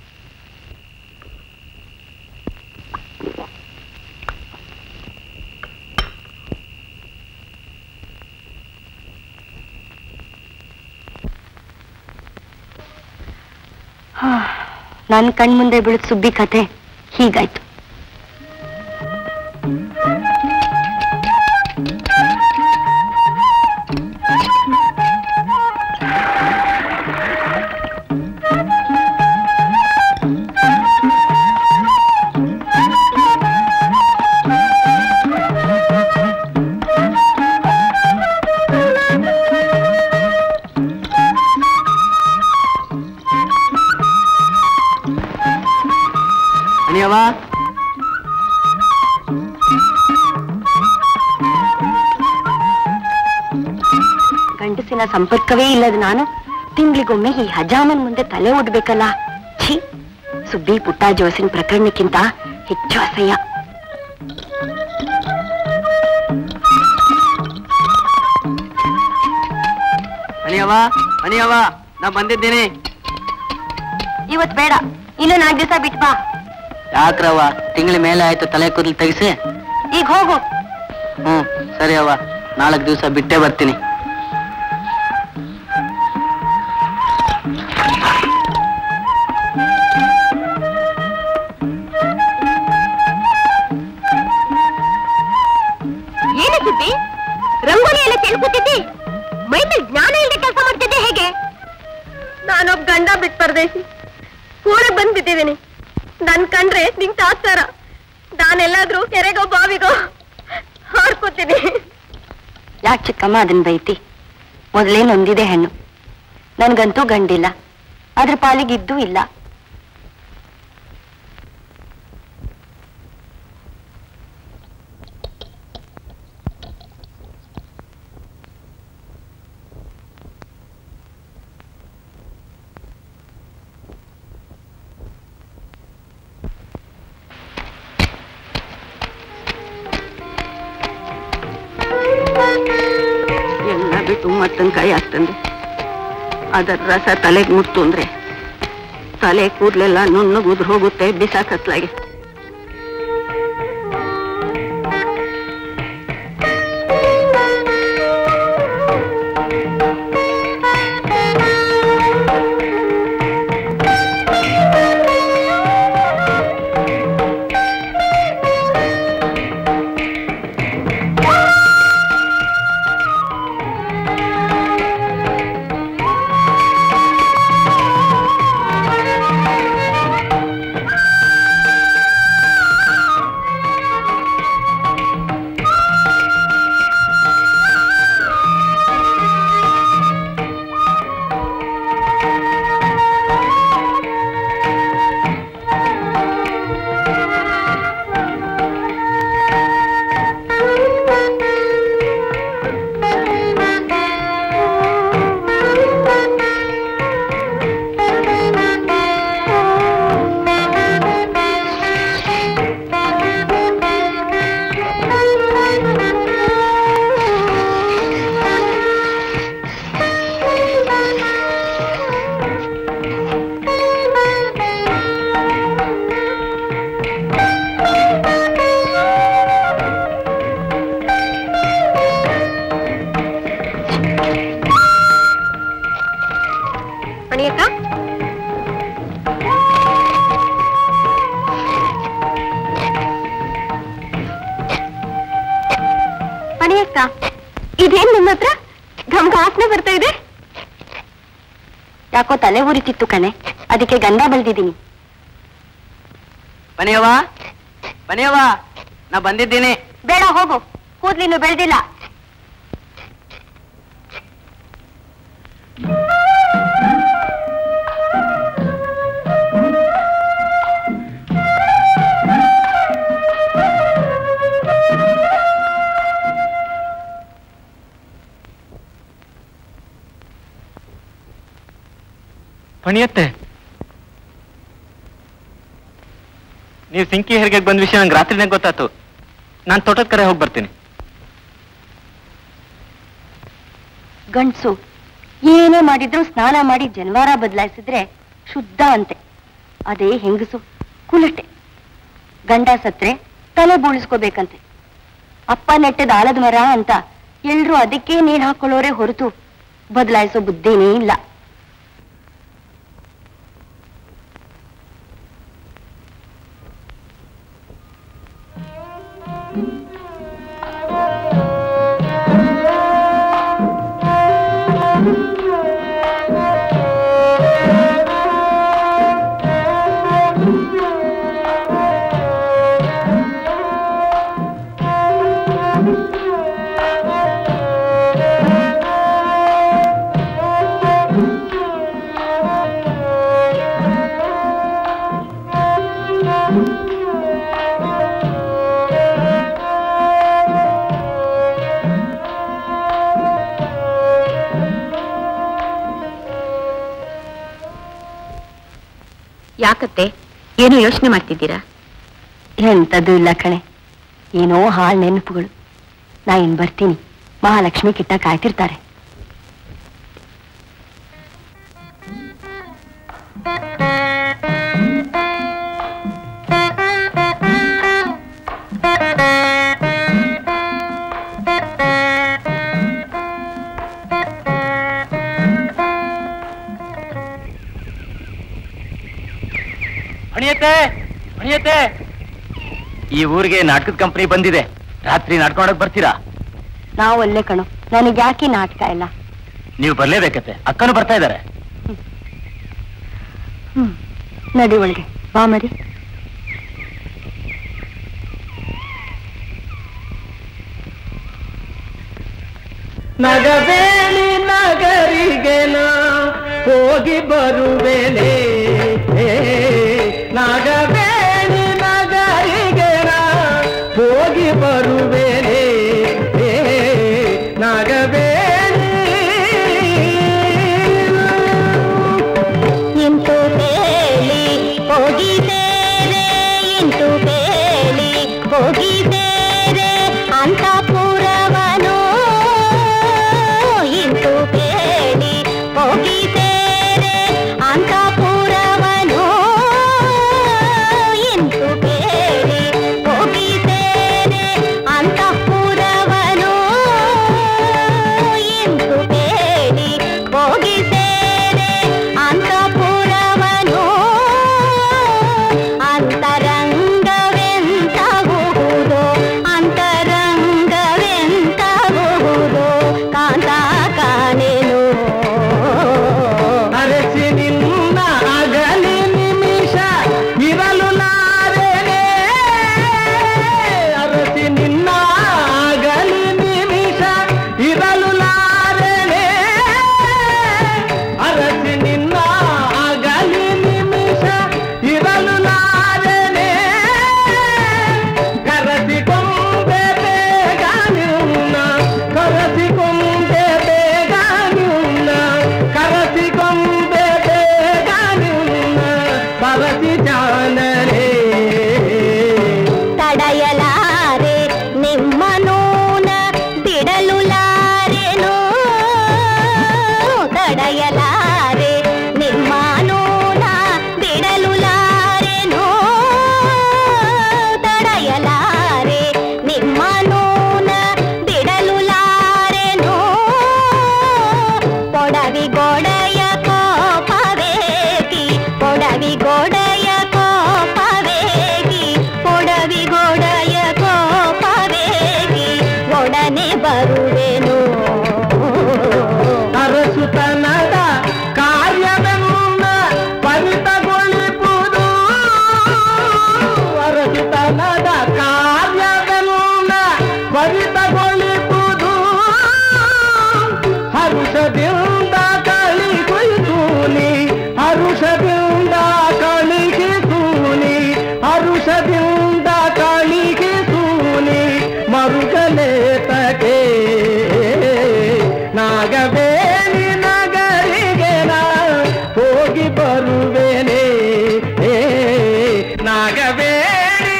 ನನ್ ಕಣ್ಮುಂದೆ ಬೀಳದ್ ಸುಬ್ಬಿ ಕತೆ ಹೀಗಾಯ್ತು ಅನಿಯವ್ವ ಗಂಡಸಿನ ಸಂಪರ್ಕವೇ ಇಲ್ಲದ ನಾನು ತಿಂಗಳಿಗೊಮ್ಮೆ ಈ ಹಜಾಮನ್ ಮುಂದೆ ತಲೆ ಒಡ್ಬೇಕಲ್ಲ ಛೀ ಸುಬ್ಬಿ ಪುಟ್ಟ ಜೋಸಿನ ಪ್ರಕರಣಕ್ಕಿಂತ ಹೆಚ್ಚು ಅಸಹ್ಯ ಮನಿಯವ್ವ ಮನಿಯವ್ವ ನಾ ಬಂದಿದ್ದೀನಿ ಇವತ್ ಬೇಡ ಇನ್ನು ನಾಲ್ಕು ದಿವಸ ಬಿಟ್ ಬಾ ಯಾಕ್ರವ್ವ ತಿಂಗಳ ಮೇಲೆ ಆಯ್ತು ತಲೆ ಕೂದಲು ತೆಗಿಸಿ ಈಗ ಹೋಗು ಹ್ಮ್ ಸರಿ ಅವ್ವ ನಾಲ್ಕು ದಿವಸ ಬಿಟ್ಟೇ ಬರ್ತೀನಿ ಏನು ಸುದ್ದಿ ರಂಗೋಲಿ ಎಲ್ಲ ಚೆಲ್ಕೂತಿದ್ದಿ ಮೈ ಮೇಲೆ ಜ್ಞಾನ ಇಲ್ಲದೆ ಕೆಲಸ ಮಾಡ್ತಿದ್ದೆ ಹೇಗೆ ನಾನೊಬ್ಬ ಗಂಡ ಬಿಟ್ಟು ಪರದೇಶಿ ಊರಿಗೆ ಬಂದ್ಬಿಟ್ಟಿದ್ದೀನಿ ನನ್ ಕಂಡ್ರೆ ನಿಂಗ್ ತಾತ್ಸಾರ ನಾನೆಲ್ಲಾದ್ರೂ ಕೆರೆಗೋ ಬಾವಿಗೋ ಹಾರ್ಕೋತೀನಿ ಯಾಕೆ ಚಿಕ್ಕಮ್ಮ ಅದನ್ನ ಬೈತಿ ಮೊದಲೇ ನೊಂದಿದೆ ಹೆಣ್ಣು ನನ್ಗಂತೂ ಗಂಡಿಲ್ಲ ಅದ್ರ ಪಾಲಿಗೆ ಇದ್ದೂ ಇಲ್ಲ ಎಲ್ಲ ಬಿಟ್ಟು ಮತ್ತೊಂದು ಕೈ ಹಾಕ್ತಂದೆ ಅದರ ರಸ ತಲೆಗೆ ಮುತ್ತು ಅಂದ್ರೆ ತಲೆ ಕೂದಲೆಲ್ಲ ನುಣ್ಣಗುದ್ರು ಹೋಗುತ್ತೆ ಬಿಸಾಕತ್ಲಾಗೆ ಅಣಿಯಕ್ಕ ಅಣಿಯಕ್ಕ ಇದೇನ್ ನಿಮ್ಮ ಹತ್ರ ಘಮ್ ವಾಸನೆ ಬರ್ತಾ ಇದೆ ಯಾಕೋ ತಲೆ ಉರಿತಿತ್ತು ಕಣೆ ಅದಕ್ಕೆ ಗಂಧ ಬೆಳೆದಿದ್ದೀನಿ ಮನಿಯವ್ವ ಮನಿಯವ್ವ ನಾ ಬಂದಿದ್ದೀನಿ ಬೇಡ ಹೋಗು ಕೂದ್ಲಿನ್ನು ಬೆಳೆದಿಲ್ಲ ಪಣಿಯತ್ತೆ ನೀವು ಸಿಂಕಿ ಹೆರಿಗೆ ಬಂದ ವಿಷಯ ನಂಗೆ ರಾತ್ರಿನೇ ಗೊತ್ತಾತು ನಾನು ತೋಟದ ಕರೆ ಹೋಗಿ ಬರ್ತೀನಿ ಗಂಡ್ಸು ಏನೇ ಮಾಡಿದ್ರು ಸ್ನಾನ ಮಾಡಿ ಜನ್ವಾರ ಬದಲಾಯಿಸಿದ್ರೆ ಶುದ್ಧ ಅಂತೆ ಅದೇ ಹೆಂಗಸು ಕುಲಟೆ ಗಂಡ ಸತ್ರೆ ತಲೆ ಬೋಳಿಸ್ಕೋಬೇಕಂತೆ ಅಪ್ಪ ನೆಟ್ಟದ ಆಲದ ಮರ ಅಂತ ಎಲ್ರೂ ಅದಕ್ಕೆ ನೀರ್ ಹಾಕೊಳ್ಳೋರೆ ಹೊರತು ಬದಲಾಯಿಸೋ ಬುದ್ಧಿನೇ ಇಲ್ಲ ಯಾಕತ್ತೆ ಏನು ಯೋಚನೆ ಮಾಡ್ತಿದ್ದೀರಾ ಎಂಥದ್ದು ಇಲ್ಲ ಕಣೆ ಏನೋ ಹಾಳ್ ನೆನಪುಗಳು ನಾ ಇನ್ ಬರ್ತೀನಿ ಮಹಾಲಕ್ಷ್ಮಿ ಕಿಟ್ಟ ಕಾಯ್ತಿರ್ತಾರೆ ಅಣಿಯತ್ತೆ ಅಣಿಯತ್ತೆ ಈ ಊರಿಗೆ ನಾಟಕದ ಕಂಪನಿ ಬಂದಿದೆ ರಾತ್ರಿ ನಾಟಕ ಮಾಡಕ್ ಬರ್ತೀರಾ ನಾವು ಅಲ್ಲೇ ಕಣೋ ನನಗೆ ಯಾಕೆ ಈ ನಾಟಕ ಇಲ್ಲ ನೀವು ಬರ್ಲೇಬೇಕತ್ತೆ ಅಕ್ಕನು ಬರ್ತಾ ಇದ್ದಾರೆ ಹ್ಮ್ ನಡಿ ಒಳಗೆ ಬಾ ಮರಿ ನಗಬೇಲಿ ನಗರಿಗೆ ನಾ ಹೋಗಿ ಬರುವೆನೆ ನಗಬೇಲಿ ನಗರಿಗೆ ನಾ ಹೋಗಿ ಬರುವೆನೆ ನಗಬೇಲಿ ಇಂತು ಬೇಲಿ ಹೋಗಿದ್ದೇರೆ ಇಂತು ಬೇಲಿ ಹೋಗಿದ್ದೇರೆ ಅಂತಪುರವನು ಇಂತು ಬೇಲಿ ಹೋಗಿದ್ದೇರೆ ಅಂತಪುರವನು ಇಂತು ಬೇಲಿ ಹೋಗಿದ್ದೇರೆ ಅಂತಪುರವನು ಇಂತು ಬೇಲಿ ಹೋಗಿದ್ದೇರೆ ಅಂತಪುರವನು ಅಂತರಂಗವೆಂತಹುದು ಅಂತರಂಗವೆಂತಹುದು ಕಾಂತ ಕಾಣೆನು ಅರಸಿ ನಿನ್ನ ಅಗಲಿ ನಿಮಿಷ ಇರಲು ನಾರೇನೆ ಅರಸಿ ನಿನ್ನ ಅಗಲಿ ನಿಮಿಷ ಇರಲು ನಾರೇನೆ ಅರಸಿ ನಿನ್ನ ಅಗಲಿ ನಿಮಿಷ ಇರಲು ನಾರೇನೆ ಕರಸಿಕೊಂಡೆ ಬೇಗ ನಿನ್ನ ಕರಸಿಕೊಂಡೆ ಬೇಗ ನಿನ್ನ ಕರಸಿಕೊಂಡೆ ಬೇಗ ನಿನ್ನ ಬರಸಿ ಜಾನರೇ ತಡೆಯಲಾರೆ ನಿಮ್ಮ ನೂನ ಬಿಡಲು ಲಾರೆನು ತಡೆಯಲಾರೆ ನಿಮ್ಮ ನೂನ ಬಿಡಲು ಲಾರೆನು ತಡೆಯಲಾರೆ ನಿಮ್ಮ ನೂನ ಬಿಡಲು ಲಾರೆನು ಪೊಡವಿ ಗೋಡೆಯ ಕೋಪವೇಗಿ ಪೊಡವಿ ಗೋಡೆಯ ಕೋಪವೇಗಿ ಪೊಡವಿ ಗೋಡೆಯ ಕೋಪವೇಗಿ ಒಡನೆ ಬರುವೆನು ಅರಸುತನದ ಕಾರ್ಯವೆನ್ನ ಪರಿತಗೊಳಿಪುದು ಅರಸುತನದ ಕಾರ್ಯವೆನ್ನ ಪರಿತಗೊಳಿಪುದು ಹರುಷದಿಂದ ಕಳಿಸುತ್ತೂನಿ ಹರುಷದಿಂದ ಕಳಿಸುತ್ತೂನಿ ಹರುಷದಿಂದ ಕಳಿಸುತ್ತೂನಿ ಮರುಗಲೇತಗೆ ನಾಗಬೇಲಿ ನಗರಿಗೆ ನಾ ಹೋಗಿ ಬರುವೆನೆ ಏ, ನಾಗಬೇಲಿ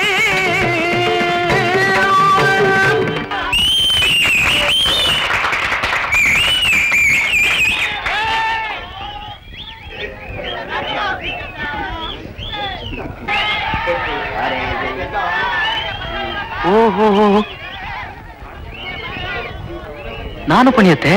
ಓಹೋ ನಾನು ಪಣಿಯತ್ತೆ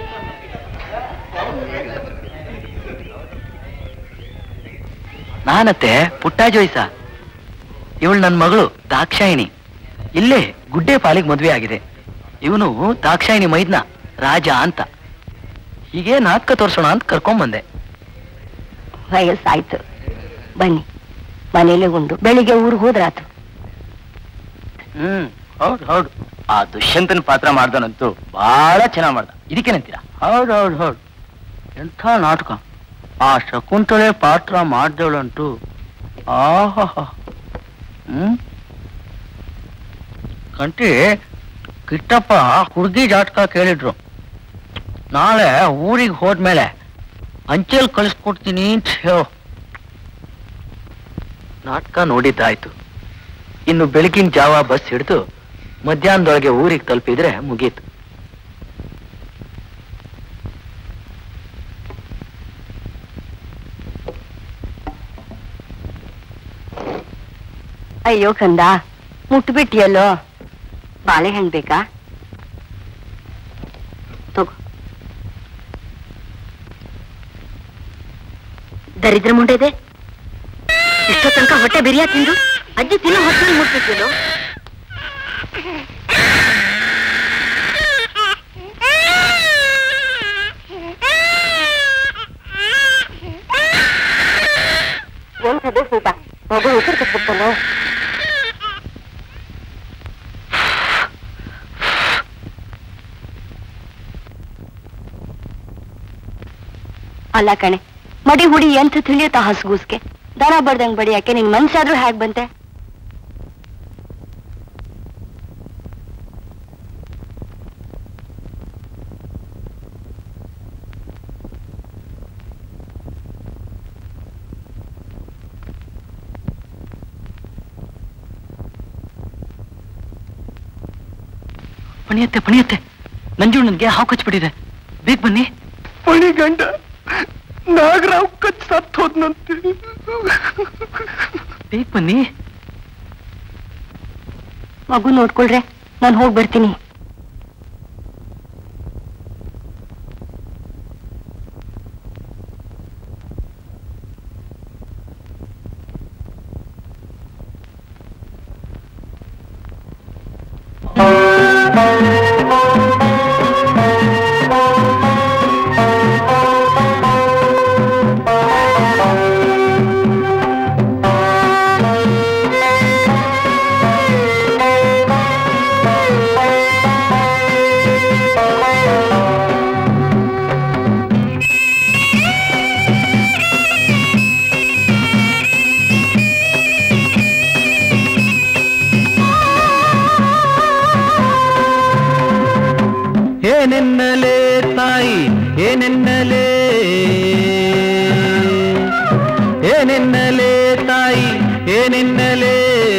ನಾನತ್ತೆ ಪುಟ್ಟ ಜೋಯ್ಸ ಇವಳು ನನ್ನ ಮಗಳು ದಾಕ್ಷಾಯಿಣಿ ಇಲ್ಲೇ ಗುಡ್ಡೆ ಪಾಲಿಗೆ ಮದುವೆ ಆಗಿದೆ ಇವನು ದಾಕ್ಷಾಯಿಣಿ ಮೈದ್ನ ರಾಜ ಅಂತ ಹೀಗೆ ನಾಟಕ ತೋರ್ಸೋಣ ಅಂತ ಕರ್ಕೊಂಬಂದೆ ವಯಸ್ಸಾಯ್ತು ಬನ್ನಿ ಮನೇಲೆ ಉಂಡು ಬೆಳಿಗ್ಗೆ ಊರಿಗೆ ಹೋದ್ರಾತು ಹ್ಮ್ ಹೌದು ಹೌದು ಆ ದುಷ್ಯಂತನ ಪಾತ್ರ ಮಾಡ್ದನಂತೂ ಬಹಳ ಚೆನ್ನಾಗ್ ಮಾಡ್ದ ಇದಕ್ಕೇನಂತೀರಾ ಹೌದು ಹೌದು ಹೌದು ಎಂಥ ನಾಟಕ ಆ ಶಕುಂತಳೆ ಪಾತ್ರ ಮಾಡ್ದವಳಂತೂ ಆಹಾ ಹ್ಮ್ ಕಂಟಿ ಕಿಟ್ಟಪ್ಪ ಹುಡುಗಿ ಜಾತಕ ಕೇಳಿದ್ರು ನಾಳೆ ಊರಿಗೆ ಹೋದ್ಮೇಲೆ ಅಂಚೆಲ್ ಕಳಿಸ್ಕೊಡ್ತೀನಿ ಅಂತ ಹೇಳು ನಾಟಕ ನೋಡಿದ್ದಾಯ್ತು ಇನ್ನು ಬೆಳಗಿನ ಜಾವ ಬಸ್ ಹಿಡಿದು ಮಧ್ಯಾಹ್ನದೊಳಗೆ ಊರಿಗೆ ತಲುಪಿದ್ರೆ ಮುಗೀತು ಅಯ್ಯೋ ಕಂದ ಮುಟ್ಬಿಟ್ಟಿಯಲ್ಲೋ ಬಾಳೆಹಣ್ಣು ಬೇಕಾ ತಗೋ ದರಿದ್ರ ಮುಂಡೆ ಇದೆ ಇಷ್ಟೋ ತನಕ ಹೊಟ್ಟೆ ಬಿರಿಯಾ ತಿಂದು ಅಜ್ಜಿ ತಿನ್ನೋ ಹೊಟ್ಟೆ ಮುಟ್ಬಿಟ್ಟಿಯಲ್ಲೋ ಎಂಥದ್ದು ಸೀತ ಮಗು ಉಸಿರು ಕಟ್ಬಿಡ್ತಾನೆ ಅಲ್ಲ ಕಣೆ ಮಡಿ ಹುಡಿ ಎಂತ ತಿಳಿಯುತ್ತಾ ಹಸ್ಗೂಸ್ಗೆ ದನ ಬಡ್ದಂಗ್ ಬಡಿಯಾಕೆ ನಿನ್ ಮನ್ಸಾದ್ರೂ ಹ್ಯಾಗ್ ಬಂತೆ ಪಣಿಯತ್ತೆ ಪಣಿಯತ್ತೆ ನಂಜುಣ್ಣನ್ಗೆ ಹಾವು ಕಚ್ಬಿಟ್ಟಿದೆ ಬೇಗ ಬನ್ನಿ ಗಂಡ ನಾಗರಾವ್ ಕಚ್ ಸತ್ ಹೋದ್ನಂತೆ ಬೇಗ ಬನ್ನಿ ಮಗು ನೋಡ್ಕೊಳ್ರೆ ನಾನು ಹೋಗ್ ಬರ್ತೀನಿ ಏನೆನ್ನಲೇ ತಾಯಿ ಏನೆನ್ನಲೇ ಏನೆನ್ನಲೇ ತಾಯಿ ಏನೆನ್ನಲೇ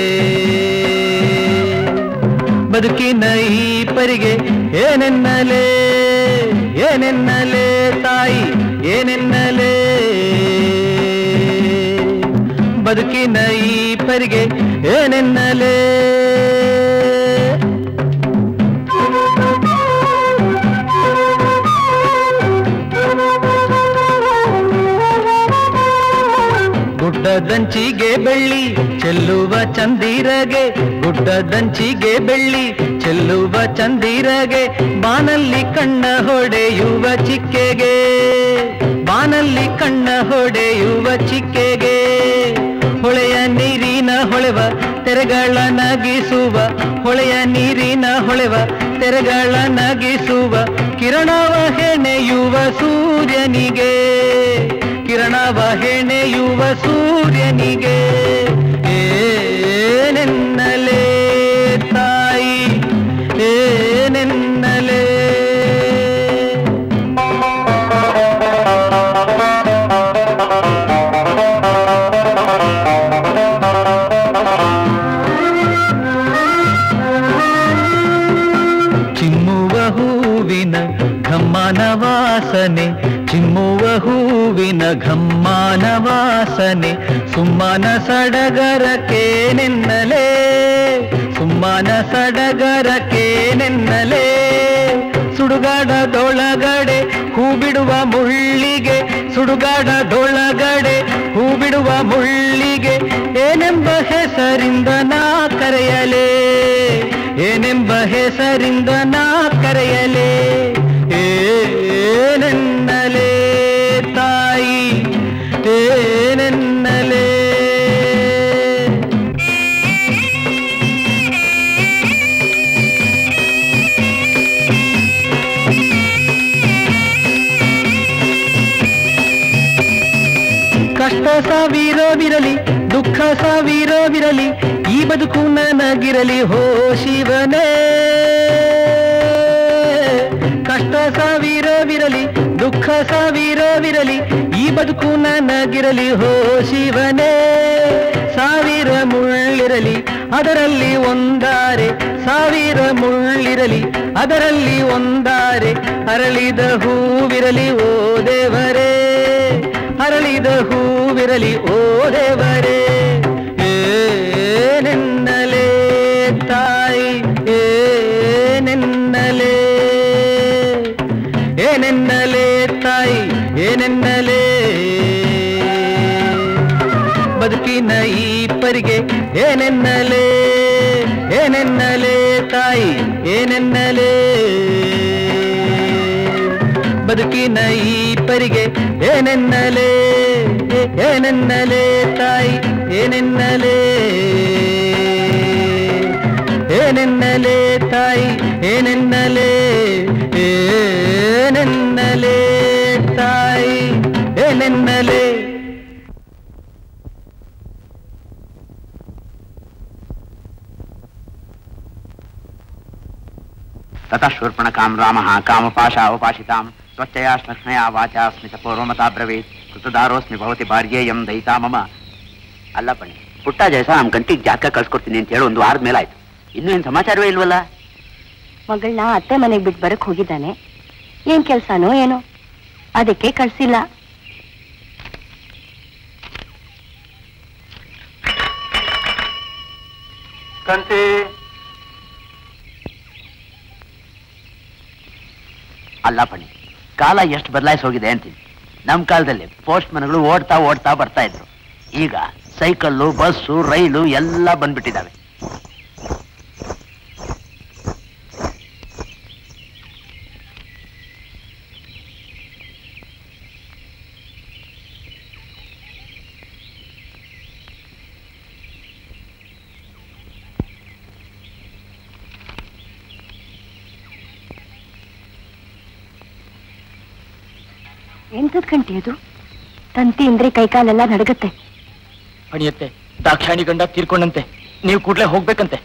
ಬದುಕಿನ ಈ ಪರಿಗೆ ಏನೆನ್ನಲೇ ಏನೆನ್ನಲೇ ತಾಯಿ ಏನೆನ್ನಲೇ ಬದುಕಿನ ಈ ಪರಿಗೆ ಏನೆನ್ನಲೇ ಗುಡ್ಡದಂಚಿಗೆ ಬೆಳ್ಳಿ ಚೆಲ್ಲುವ ಚಂದಿರಗೆ ಗುಡ್ಡದಂಚಿಗೆ ಬೆಳ್ಳಿ ಚೆಲ್ಲುವ ಚಂದಿರಗೆ ಬಾನಲ್ಲಿ ಕಣ್ಣ ಹೊಡೆಯುವ ಚಿಕ್ಕೆಗೆ ಬಾನಲ್ಲಿ ಕಣ್ಣ ಹೊಡೆಯುವ ಚಿಕ್ಕೆಗೆ ಹೊಳೆಯ ನೀರಿನ ಹೊಳೆವ ತೆರೆಗಳ ನಗಿಸುವ ಹೊಳೆಯ ನೀರಿನ ಹೊಳೆವ ತೆರೆಗಳ ನಗಿಸುವ ಕಿರಣವ ಹೆಣೆಯುವ ಸೂರ್ಯನಿಗೆ ಕಿರಣವ ಹೆಣೆಯುವ ಸೂರ್ಯನಿಗೆ ಏನೆನ್ನಲೇ ತಾಯಿ ಏನೆನ್ನಲೇ ಚಿಮ್ಮುವ ಹೂವಿನ ಘಮ್ಮನ ವಾಸನೆ ಚಿಮ್ಮುವ ಹೂವಿನ ಘಮ್ಮನ ವಾಸನೆ ಸುಮ್ಮನ ಸಡಗರಕ್ಕೇನೆನ್ನಲೇ ಸುಮ್ಮನ ಸಡಗರಕ್ಕೇನೆನ್ನಲೇ ಸುಡುಗಾಡದೊಳಗಡೆ ಹೂ ಬಿಡುವ ಮುಳ್ಳಿಗೆ ಸುಡುಗಾಡದೊಳಗಡೆ ಹೂ ಬಿಡುವ ಮುಳ್ಳಿಗೆ ಏನೆಂಬ ಹೆಸರಿಂದ ನಾ ಕರೆಯಲೇ ಏನೆಂಬ ಹೆಸರಿಂದ ನಾ ಕರೆಯಲೇ ಏನೆನ್ನಲೇ ತಾಯಿ ಏನೆನ್ನಲೇ ಕಷ್ಟ ಸಾವಿರವಿರಲಿ ದುಃಖ ಸಾವಿರವಿರಲಿ ಈ ಬದುಕು ನನಗಿರಲಿ ಹೋ ಶಿವನೇ ಕಷ್ಟ ಸಾವಿರವಿರಲಿ ದುಃಖ ದುಃಖ ಸಾವಿರವಿರಲಿ ಈ ಬದುಕು ನನಗಿರಲಿ ಹೋ ಶಿವನೇ ಸಾವಿರ ಮುಳ್ಳಿರಲಿ ಅದರಲ್ಲಿ ಒಂದಾರೆ ಸಾವಿರ ಮುಳ್ಳಿರಲಿ ಅದರಲ್ಲಿ ಒಂದಾರೆ ಅರಳಿದ ಹೂವಿರಲಿ ಓ ದೇವರೇ ಅರಳಿದ ಹೂವಿರಲಿ ಓ ದೇವರೇ ಏನೆನ್ನಲೇ ತಾಯಿ ಏನೆನ್ನಲೇ ಏನೆನ್ನಲೇ ತಾಯಿ ಏನೆನ್ನಲೇ ಬದುಕಿನ ಈ ಪರಿಗೆ ಏನೆನ್ನಲೇ ಏನೆನ್ನಲೇ ತಾಯಿ ಏನೆನ್ನಲೇ ಬದುಕಿನ ಈ ಪರಿಗೆ ಏನೆನ್ನಲೇ ಏನೆನ್ನಲೇ ತಾಯಿ ಏನೆನ್ನಲೇ ಏನೆನ್ನಲೇ ತಾಯಿ ಏನೆನ್ನಲೇ ಏನೆನ್ನಲೇ ತಾಯಿ ಏನೆನ್ನಲೇ ततः शूर्पणकां रामः कामपाशावपाशितां त्वच्चया श्लक्ष्मया वाचा स्मितपूर्वमता ब्रवीत् कृतदारोऽस्मि भवति ಭಾರ್ಯೇಯಂ ದಯಿತಾ ಮಮ ಅಲ್ಲ ಬನ್ನಿ ಪುಟ್ಟ ಜಯಸ ನಮ್ಮ ಗಂಟಿಗೆ ಜಾತಕ ಕಳ್ಸ್ಕೊಡ್ತೀನಿ ಅಂತ ಹೇಳಿ ಒಂದು ವಾರದ ಮೇಲೆ ಆಯ್ತು ಇನ್ನೂ ಏನು ಸಮಾಚಾರವೇ ಇಲ್ವಲ್ಲ ಮಗಳನ್ನ ಅತ್ತೆ ಮನೆಗೆ ಬಿಟ್ಟು ಬರಕ್ ಹೋಗಿದ್ದಾನೆ ಏನ್ ಕೆಲ್ಸನೋ ಏನೋ ಅದಕ್ಕೆ ಕಳ್ಸಿಲ್ಲ ಕಂತೆ ಅಲ್ಲ ಬನ್ನಿ ಕಾಲ ಎಷ್ಟು ಬದಲಾಯಿಸಿ ಹೋಗಿದೆ ಅಂತೀನಿ ನಮ್ಮ ಕಾಲದಲ್ಲಿ ಪೋಸ್ಟ್ ಮನ್ಗಳು ಓಡ್ತಾ ಓಡ್ತಾ ಬರ್ತಾ ಇದ್ರು ಈಗ ಸೈಕಲ್ಲು ಬಸ್ಸು ರೈಲು ಎಲ್ಲ ಬಂದ್ಬಿಟ್ಟಿದ್ದಾವೆ ಎಂತದ್ ಕಂಟಿ ಅದು ತಂತಿ ಅಂದ್ರೆ ಕೈಕಾಲೆಲ್ಲ ನಡಗತ್ತೆ ಅಣಿಯತ್ತೆ ದಾಕ್ಷಾಣಿ ಗಂಡ ತೀರ್ಕೊಂಡಂತೆ ನೀವು ಕೂಡ್ಲೆ ಹೋಗ್ಬೇಕಂತೆ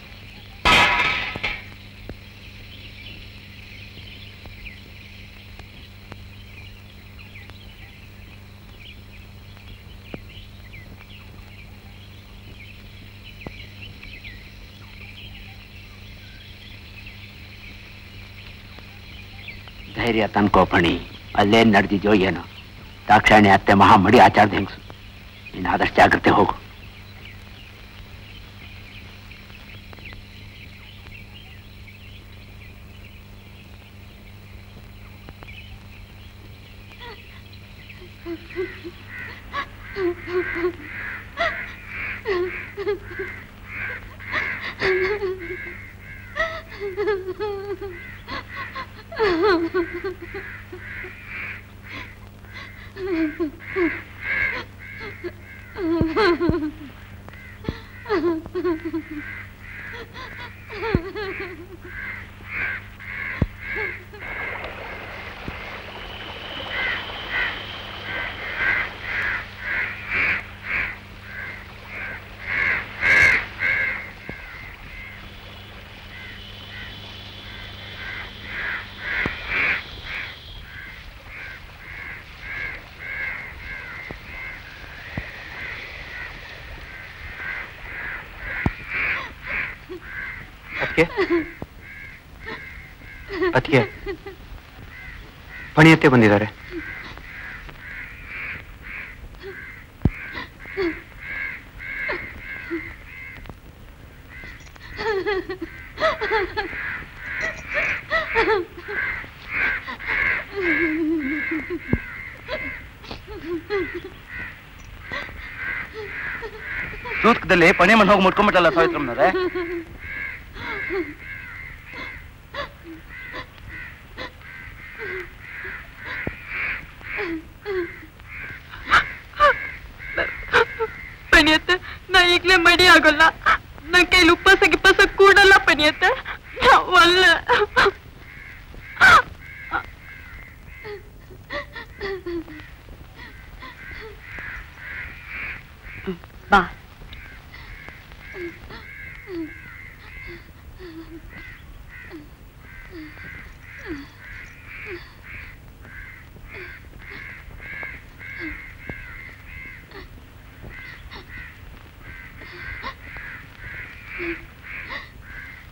ಧೈರ್ಯ ತನ್ಕೋ ಪಣಿ ಅಲ್ಲೇನ್ ನಡೆದಿದ್ಯೋ ಏನೋ ದಾಕ್ಷಾಯಣಿ ಅತ್ತೆ ಮಹಾ ಮಡಿ ಆಚಾರದ ಹೆಂಗ್ಸು ನೀನು ಆದಷ್ಟು ಜಾಗ್ರತೆ ಹೋಗು ಅದಕ್ಕೆ ಅದಕ್ಕೆ ಪಣಿಯತ್ತೆ ಬಂದಿದ್ದಾರೆ ಸೂತ್ಕದಲ್ಲಿ ಪಣೆ ಮಣ್ಣು ಹೋಗಿ ಮುಟ್ಕೊಂಡ್ಬಿಟ್ಟಲ್ಲ ಸಾವಿತ್ರಮ್ಮನವ್ರೆ ಪಣಿಯತ್ತೆ ನಾ ಈಗ್ಲೇ ಮಡಿ ಆಗೋಲ್ಲ ನನ್ ಕೈಲಿ ಉಪವಾಸ ಗಿಪ್ಪಾಸ ಕೂಡಲ್ಲ ಪಣಿಯತ್ತೆ ಒಲ್ಲ ಬಾ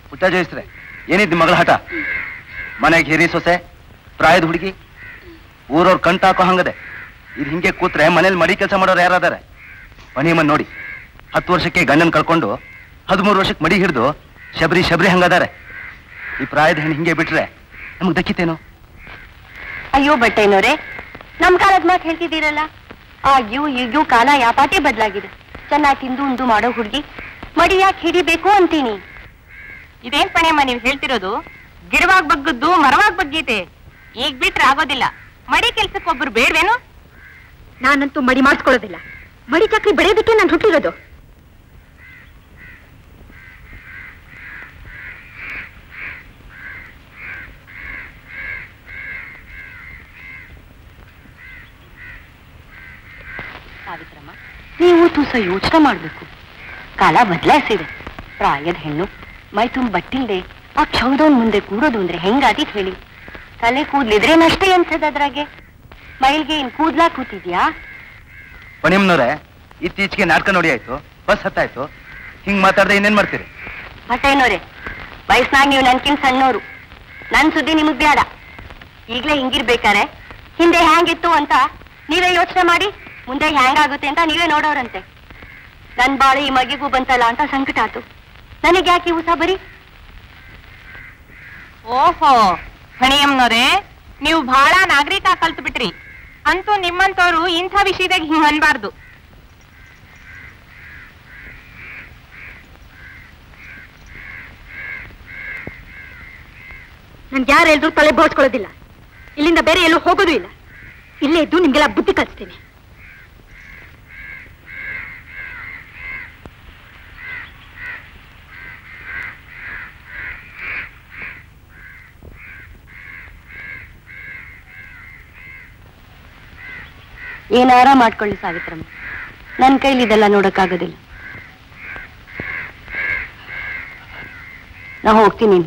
ಪುಟ್ಟ ಜಯಿಸ್ರೆ ಏನಿದ್ ನಿಮ್ ಮಗಳ ಹಠ ಮನೆಗೆ ಹಿರಿ ಸೊಸೆ ಪ್ರಾಯದ ಹುಡುಗಿ ಊರವ್ರ ಕಂಟಾಕೋ ಹಂಗದೆ ಇದು ಹಿಂಗೆ ಕೂತ್ರೆ ಮನೇಲಿ ಮಡಿ ಕೆಲಸ ಮಾಡೋರು ಯಾರಾದಾರೆ ಮಣಿಯಮ್ಮನ್ ನೋಡಿ ಹತ್ತು ವರ್ಷಕ್ಕೆ ಗಂಡನ್ ಕಳ್ಕೊಂಡು ಹದಿಮೂರು ವರ್ಷಕ್ಕೆ ಮಡಿ ಹಿಡಿದು ಶಬರಿ ಶಬರಿ ಹಂಗದಾರೆ ಈ ಪ್ರಾಯದ ಹೆಣ್ಣು ಹಿಂಗೆ ಬಿಟ್ರೆ ನಮಗ್ ದಕ್ಕಿತೇನು ಅಯ್ಯೋ ಬಟ್ಟೆನೋರೆ ನಮ್ ಕಾಲದ ಮಾತು ಹೇಳ್ತಿದ್ದೀರಲ್ಲ ಆಗ್ಯೂ ಈಗ್ಯೂ ಕಾಲ ಯಾಪಾಟೆ ಬದಲಾಗಿದೆ ಚೆನ್ನಾಗಿ ತಿಂದು ಉಂಡು ಮಾಡೋ ಹುಡುಗಿ ಮಡಿ ಯಾಕೆ ಹಿಡಿಬೇಕು ಅಂತೀನಿ ಇದೇನ್ ಪಣೆಯಮ್ಮ ನೀವು ಹೇಳ್ತಿರೋದು ಗಿಡವಾಗ್ ಬಗ್ಗದ್ದು ಮರವಾಗ್ ಬಗ್ಗೀತೆ ಈಗ ಬಿಟ್ರೆ ಆಗೋದಿಲ್ಲ ಮಡಿ ಕೆಲ್ಸಕ್ಕೆ ಒಬ್ರು ಬೇಡ್ವೇನು ನಾನಂತೂ ಮಡಿ ಮಾಡಿಸ್ಕೊಳ್ಳೋದಿಲ್ಲ ಮಡಿ ಚಕ್ರಿ ಬೆಳೆಯೋದಕ್ಕೆ ನಾನು ಹುಟ್ಟಿರೋದು ಸಾವಿತ್ರಮ್ಮ ನೀವು ತುಸ ಯೋಚನೆ ಮಾಡ್ಬೇಕು ಕಾಲ ಬದಲಾಯಿಸಿದೆ ಪ್ರಾಯದ ಹೆಣ್ಣು ಮೈ ತುಂಬ ಬಟ್ಟಿಲ್ದೆ ಆ ಕ್ಷೌದವನ್ ಮುಂದೆ ಕೂರೋದು ಅಂದ್ರೆ ಹೆಂಗಾದೀತ್ ಹೇಳಿ ತಲೆ ಕೂದ್ಲಿದ್ರೆ ನಷ್ಟೇ ಅನ್ಸದ ಅದ್ರಾಗೆ ಮೈಲ್ಗೆ ಇನ್ ಕೂದ್ಲಾ ಕೂತಿದ್ಯಾ ಪಣಿಯಮ್ಮನವ್ರೆ ಇತ್ತೀಚೆಗೆ ನಾಟಕ ನೋಡಿ ಆಯ್ತು ಬಸ್ ಹತ್ತಾಯ್ತು ಹಿಂಗ್ ಮಾತಾಡ್ದೆ ಇನ್ನೇನ್ ಮಾಡ್ತೀರಿ ಭಟ್ಟಯ್ಯನವ್ರೆ ವಯಸ್ನಾಗ ನೀವು ನನ್ಕಿನ್ ಸಣ್ಣೋರು ನನ್ ಸುದ್ದಿ ನಿಮಗ್ ಬೇಡ ಈಗ್ಲೇ ಹಿಂಗಿರ್ಬೇಕಾರೆ ಹಿಂದೆ ಹ್ಯಾಂಗಿತ್ತು ಅಂತ ನೀವೇ ಯೋಚನೆ ಮಾಡಿ ಮುಂದೆ ಹ್ಯಾಂಗಾಗುತ್ತೆ ಅಂತ ನೀವೇ ನೋಡೋರಂತೆ ನನ್ ಬಾಳೆ ಈ ಮಗಿಗೂ ಬಂತಲ್ಲ ಅಂತ ಸಂಕಟ ಆತು ನನಗೆ ಯಾಕೆ ಉಸ ಬರೀ ಓಹೋ ಪಣಿಯಮ್ಮನವ್ರೆ ನೀವು ಬಹಳ ನಾಗರಿಕ ಕಲ್ತು ಬಿಟ್ರಿ ಅಂತೂ ನಿಮ್ಮಂತವ್ರು ಇಂಥ ವಿಷಯದಾಗ ಹಿಂಗ್ ಅನ್ಬಾರ್ದು ನನ್ಗೆ ಯಾರು ಎಲ್ರೂ ತಲೆ ಬೋಳ್ಸ್ಕೊಳ್ಳೋದಿಲ್ಲ ಇಲ್ಲಿಂದ ಬೇರೆ ಎಲ್ಲೂ ಹೋಗೋದು ಇಲ್ಲ ಇಲ್ಲೇ ಇದ್ದು ನಿಮ್ಗೆಲ್ಲ ಬುದ್ಧಿ ಕಲಿಸ್ತೀನಿ ಏನಾರ ಮಾಡ್ಕೊಳ್ಳಿ ಸಾವಿತ್ರಮ್ಮ ನನ್ನ ಕೈಲಿ ಇದೆಲ್ಲ ನೋಡಕ್ಕಾಗೋದಿಲ್ಲ ನಾ ಹೋಗ್ತೀನಿ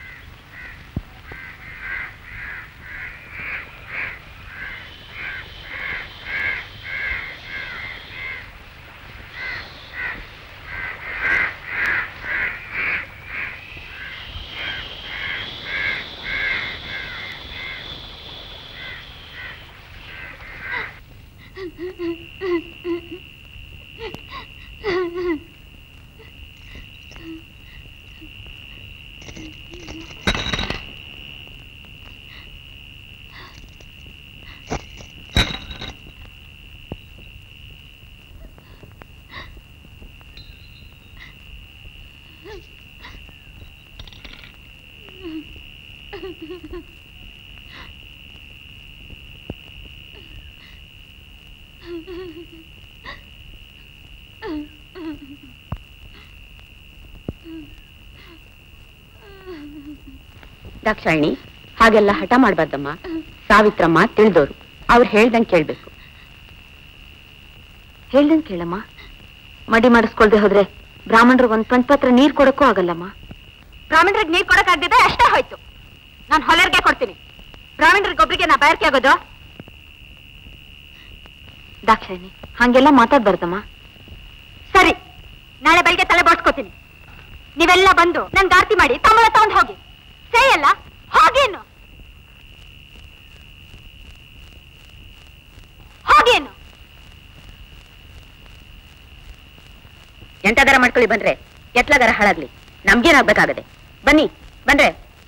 ದಾಕ್ಷಾಯಿಣಿ ಹಾಗೆಲ್ಲ ಹಠ ಮಾಡ್ಬಾರ್ದಮ್ಮ ಸಾವಿತ್ರಮ್ಮ ತಿಳಿದೋರು ಅವ್ರು ಹೇಳ್ದಂಗ್ ಕೇಳ್ಬೇಕು ಹೇಳ್ದಂಗ್ ಕೇಳಮ್ಮ ಮಡಿ ಮಾಡಿಸ್ಕೊಳ್ದೆ ಹೋದ್ರೆ ಬ್ರಾಹ್ಮಣರು ಒಂದ್ ಪಂಚಪತ್ರ ನೀರ್ ಕೊಡಕ್ಕೂ ಆಗಲ್ಲಮ್ಮ ಬ್ರಾಹ್ಮಣರಿಗೆ ನೀರ್ ಕೊಡಕ್ ಆಗ್ದಿದೆ ಅಷ್ಟೇ ಹೋಯ್ತು ನಾನು ಹೊಲರ್ಗೆ ಕೊಡ್ತೀನಿ ಬ್ರಾಹ್ಮಣರಿಗೆ ಒಬ್ರಿಗೆ ನಾ ಬಯರ್ಕೆ ಆಗೋದು ದಾಕ್ಷಾಯಿಣಿ ಹಂಗೆಲ್ಲ ಮಾತಾಡ್ಬಾರ್ದಮ್ಮ ಸರಿ ನಾಳೆ ಬೆಳಿಗ್ಗೆ ತಲೆ ಬೋಡ್ಸ್ಕೊತೀನಿ ನೀವೆಲ್ಲ ಬಂದು ನನ್ಗೆ ಆರತಿ ಮಾಡಿ ತಾಂಬೂಲ ತಗೊಂಡ್ ಹೋಗಿ ಸೇಯಲ್ಲ ಹೋಗೇನು ಹೋಗೇನು ಎಂತದರ ಮಾಡ್ಕೊಳ್ಳಿ ಬಂದ್ರೆ ಎತ್ಲದರ ಹಾಳಾಗ್ಲಿ ನಮ್ಗೇನಾಗ್ಬೇಕಾಗದೆ ಬನ್ನಿ ಬಂದ್ರೆ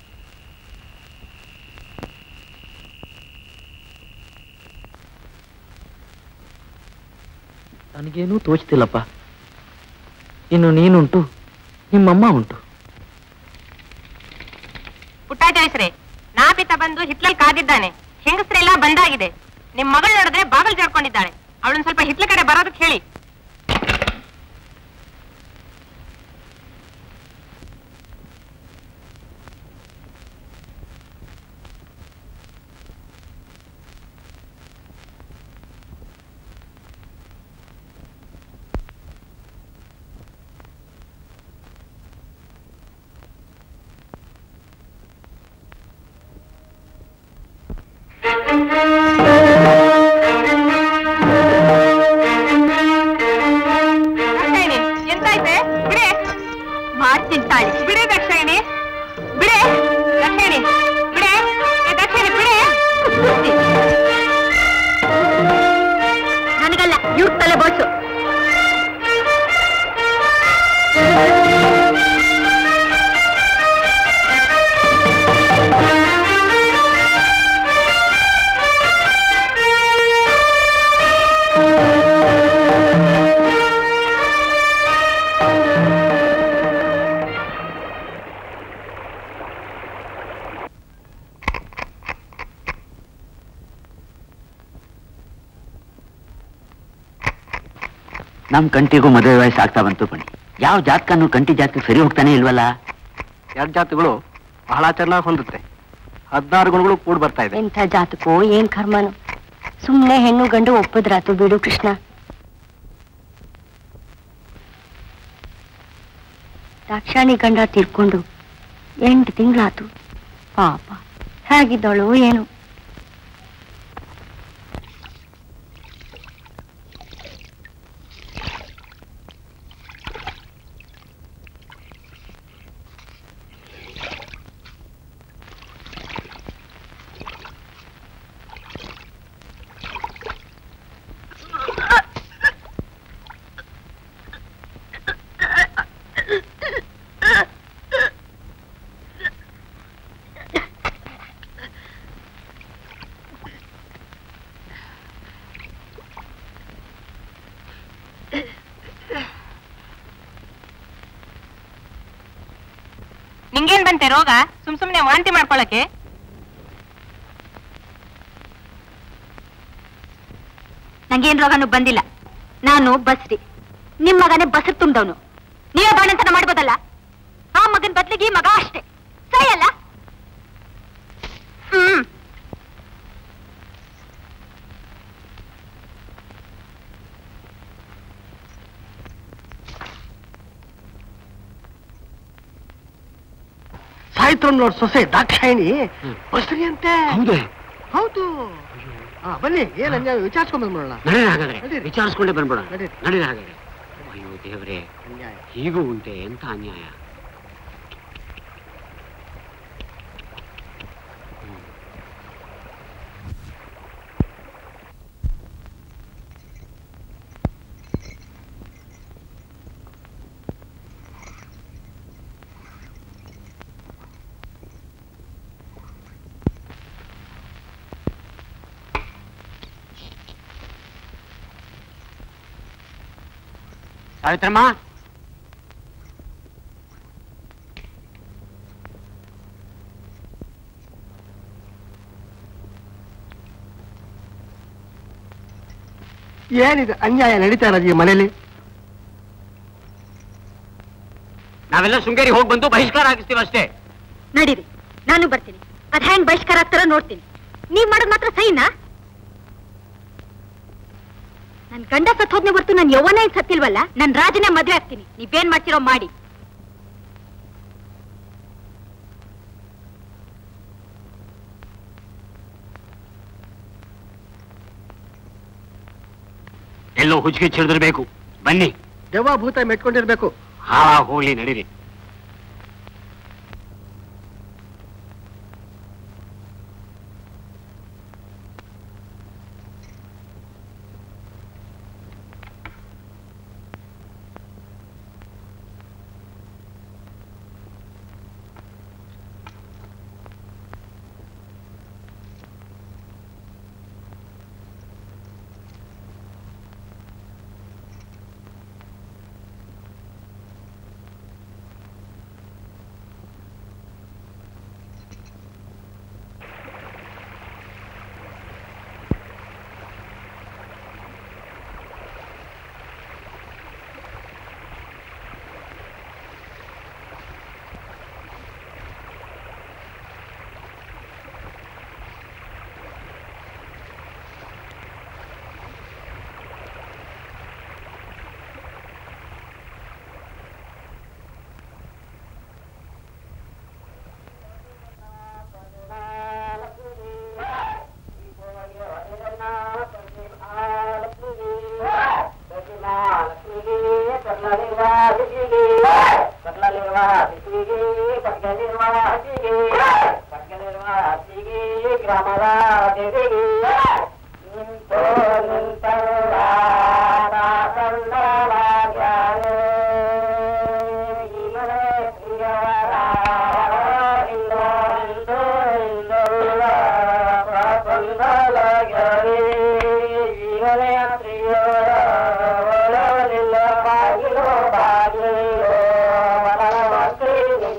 ನನಗೇನೂ ತೋಚ್ತಿಲ್ಲಪ್ಪ ಇನ್ನು ನೀನುಂಟು ನಿಮ್ಮಮ್ಮ ಉಂಟು ಪುಟ್ಟಾಚಾಯ್ಸ್ರೆ ನಾಪಿತ ಬಂದು ಹಿತ್ಲಲ್ಲಿ ಕಾದಿದ್ದಾನೆ ಹೆಂಗಸ್ರೆಲ್ಲ ಬಂದಾಗಿದೆ ನಿಮ್ ಮಗಳು ನೋಡಿದ್ರೆ ಬಾಗಲ್ ಜಾರ್ಕೊಂಡಿದ್ದಾಳೆ ಅವಳನ್ನ ಸ್ವಲ್ಪ ಹಿತ್ಲ ಕಡೆ ಬರೋದಕ್ಕೆ ಹೇಳಿ ನಮ್ ಕಂಟಿಗೂ ಮದುವೆ ವಯಸ್ಸು ಆಗ್ತಾ ಬಂತು ಬನ್ನಿ ಯಾವ ಜಾತಕನು ಕಂಟಿ ಜಾತಕ ಸರಿ ಹೋಗ್ತಾನೆ ಇಲ್ವಲ್ಲ ಎರಡು ಜಾತಿಗಳು ಬಹಳ ಚೆನ್ನಾಗಿ ಹೊಂದುತ್ತೆ ಹದಿನಾರು ಗುಣಗಳು ಕೂಡ್ ಬರ್ತಾ ಇದೆ ಎಂಥ ಜಾತಕೋ ಏನ್ ಕರ್ಮನು ಸುಮ್ನೆ ಹೆಣ್ಣು ಗಂಡು ಒಪ್ಪದ್ರಾತು ಬಿಡು ಕೃಷ್ಣ ದಾಕ್ಷಾಣಿ ಗಂಡ ತೀರ್ಕೊಂಡು ಎಂಟು ತಿಂಗಳಾತು ಪಾಪ ಹೇಗಿದ್ದಳು ಏನು ನಿಂಗೇನ್ ಬಂತೆ ರೋಗ ಸುಮ್ ಸುಮ್ನೆ ವಾಂತಿ ಮಾಡ್ಕೊಳಕ್ಕೆ ನಂಗೇನ್ ರೋಗನು ಬಂದಿಲ್ಲ ನಾನು ಬಸ್ರಿ ನಿಮ್ ಮಗನೇ ಬಸರ್ ತುಂಬ್ದವನು ನೀವೇ ಬಾಣಂತನ ಮಾಡ್ಬೋದಲ್ಲ ಆ ಮಗನ್ ಬದ್ಲಿಗೆ ಈ ಮಗ ಅಷ್ಟೇ ಸರಿ ಅಲ್ಲ ಹ್ಮ್ ಸಾಯ್ತು ನೋಡ್ ಸೊಸೆ ದಾಕ್ಷಾಯಿಣಿ ಬಸ್ರಿ ಅಂತೆ ಹೌದೇ ಹೌದು ಆ, ಬನ್ನಿ ಏನ್ ಅನ್ಯಾಯ ವಿಚಾರಿಸ್ಕೊಂಡ್ ಬಂದ್ಬಿಡೋಣ ನಡೀರಿ ಹಾಗಾದ್ರೆ ನಡೀರಿ. ವಿಚಾರಿಸ್ಕೊಂಡೇ ಬಂದ್ಬಿಡ ನಡೀರಿ. ನಡೀರಿ ಹಾಗಾದ್ರೆ ಅಯ್ಯೋ ದೇವ್ರೆ ಅನ್ಯಾಯ ಹೀಗೂ ಉಂಟೆ ಎಂತ ಅನ್ಯಾಯ ಸಾವಿತ್ರಮ್ಮ ಏನಿದೆ ಅನ್ಯಾಯ ನಡೀತಾ ಇರೋದು ಈ ಮನೇಲಿ ನಾವೆಲ್ಲ ಶೃಂಗೇರಿ ಹೋಗಿ ಬಂದು ಬಹಿಷ್ಕಾರ ಹಾಕಿಸ್ತೀವಿ ಅಷ್ಟೇ ನಡೀರಿ ನಾನು ಬರ್ತೀನಿ ಅದ್ ಹೆಂಗ್ ಬಹಿಷ್ಕಾರ ಆಗ್ತಾರ ನೋಡ್ತೀನಿ ನೀವ್ ಮಾಡೋದ್ ಮಾತ್ರ ಸೈನಾ ನನ್ ಗಂಡ ಸತ್ ಹೋದ್ನೆ ಹೊರ್ತು ನನ್ ಯೌವನ ಏನ್ ಸತ್ತಿಲ್ವಲ್ಲ ನನ್ ರಾಜನೇ ಮದ್ವೆ ಆಗ್ತೀನಿ ನೀವೇನ್ ಮಾಡ್ತಿರೋ ಮಾಡಿ ಎಲ್ಲೋ ಹುಚ್ಚಿಗೆ ಚಿಡಿದಿರ್ಬೇಕು ಬನ್ನಿ ದೆವ್ವ ಭೂತ ಮೆಟ್ಕೊಂಡಿರ್ಬೇಕು ಹಾ ಹೋಗ್ಲಿ ನಡೀರಿ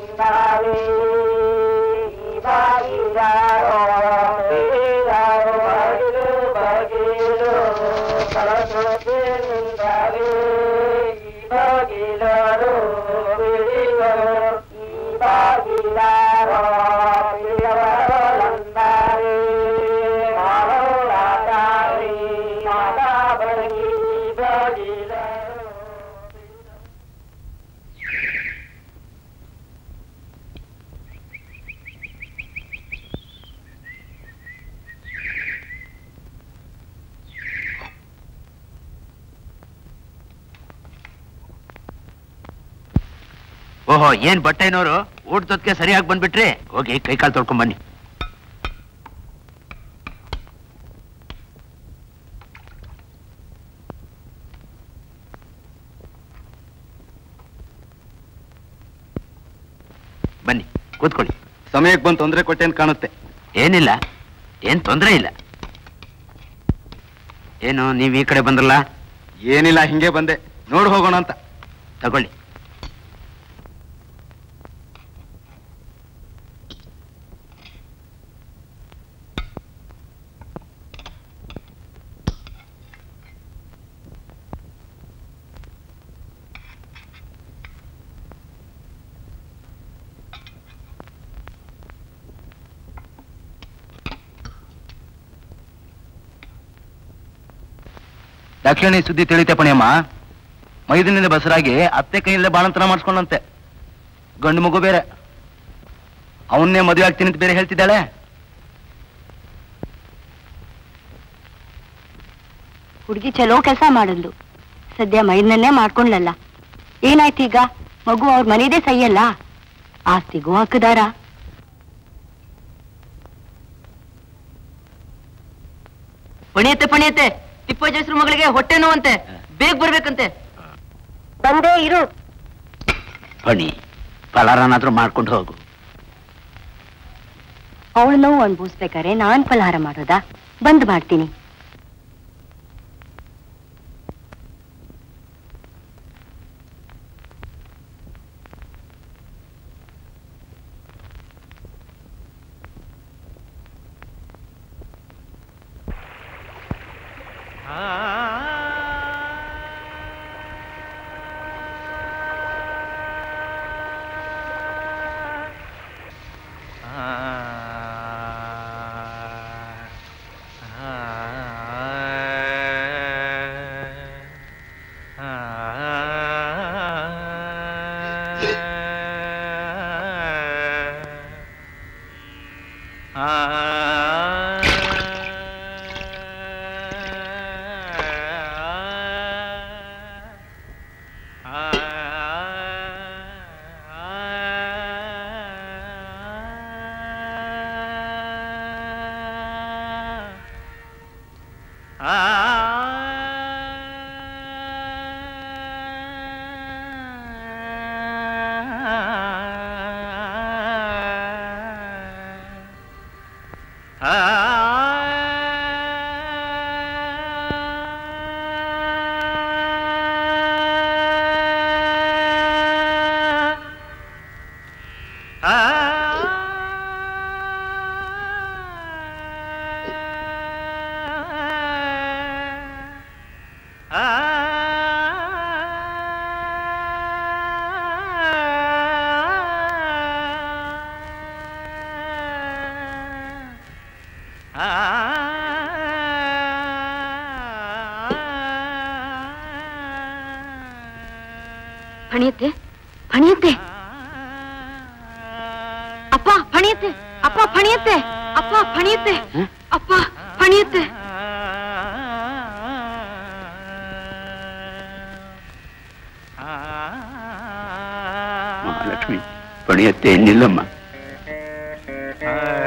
ಬಾಗಿಲಾರೋ ಓಹೋ ಏನ್ ಬಟ್ಟೆನೋರು ಊಟದೊತ್ತಿಗೆ ಸರಿಯಾಗಿ ಬಂದ್ಬಿಟ್ರಿ ಹೋಗಿ ಕೈ ಕಾಲು ತೊಳ್ಕೊಂಡ್ ಬನ್ನಿ ಬನ್ನಿ ಕೂತ್ಕೊಳ್ಳಿ ಸಮಯಕ್ಕೆ ಬಂದು ತೊಂದರೆ ಕೊಟ್ಟೆ ಅಂತ ಕಾಣುತ್ತೆ ಏನಿಲ್ಲ ಏನ್ ತೊಂದರೆ ಇಲ್ಲ ಏನು ನೀವ್ ಈ ಕಡೆ ಬಂದ್ರಲ್ಲ ಏನಿಲ್ಲ ಹಿಂಗೆ ಬಂದೆ ನೋಡ್ ಹೋಗೋಣ ಅಂತ ತಗೊಳ್ಳಿ ದಕ್ಷಿಣಿ ಸುದ್ದಿ ತಿಳಿತೆ ಪಣಿಯಮ್ಮ ಮೈದಿನಿಂದ ಬಸರಾಗಿ ಅತ್ತೆ ಕೈಯಲ್ಲೇ ಬಾಣಂತನ ಮಾಡಿಸ್ಕೊಂಡಂತೆ ಗಂಡು ಮಗು ಬೇರೆ ಅವನ್ನೇ ಮದುವೆ ಆಗ್ತೀನಿ ಅಂತ ಬೇರೆ ಹೇಳ್ತಿದ್ದಾಳೆ ಹುಡುಗಿ ಚಲೋ ಕೆಲಸ ಮಾಡಿದ್ಲು ಸದ್ಯ ಮೈದನನ್ನೇ ಮಾಡ್ಕೊಂಡ್ಲಲ್ಲ ಏನಾಯ್ತು ಈಗ ಮಗು ಅವ್ರ ಮನೆದೇ ಸೈಯಲ್ಲ ಆಸ್ತಿಗೂ ಹಾಕಿದಾರ ಪಣಿಯತ್ತೆ ಪಣಿಯತ್ತೆ ತಿಪ್ಪಜ್ಜೇಶ್ವರ ಮಗಳಿಗೆ ಹೊಟ್ಟೆ ನೋವಂತೆ ಬೇಗ ಬರ್ಬೇಕಂತೆ ಬಂದೇ ಇರು ಬನ್ನಿ ಫಲಾರನಾದ್ರೂ ಮಾಡ್ಕೊಂಡು ಹೋಗು ಅವಳ ನೋವು ಅನ್ಭವಿಸ್ಬೇಕಾರೆ ನಾನ್ ಫಲಹಾರ ಮಾಡೋದಾ ಬಂದ್ ಮಾಡ್ತೀನಿ ಫಣಿಯತ್ತೆ ಫಣಿಯತ್ತೆ ಅಪ್ಪ ಫಣಿಯತ್ತೆ ಅಪ್ಪ ಫಣಿಯತ್ತೆ ಅಪ್ಪ ಫಣಿಯತ್ತೆ ಅಪ್ಪ ಫಣಿಯತ್ತೆ ಮಹಾಲಕ್ಷ್ಮಿ ಪಣಿಯತ್ತೆ ಏನಿಲ್ಲಮ್ಮ ಆ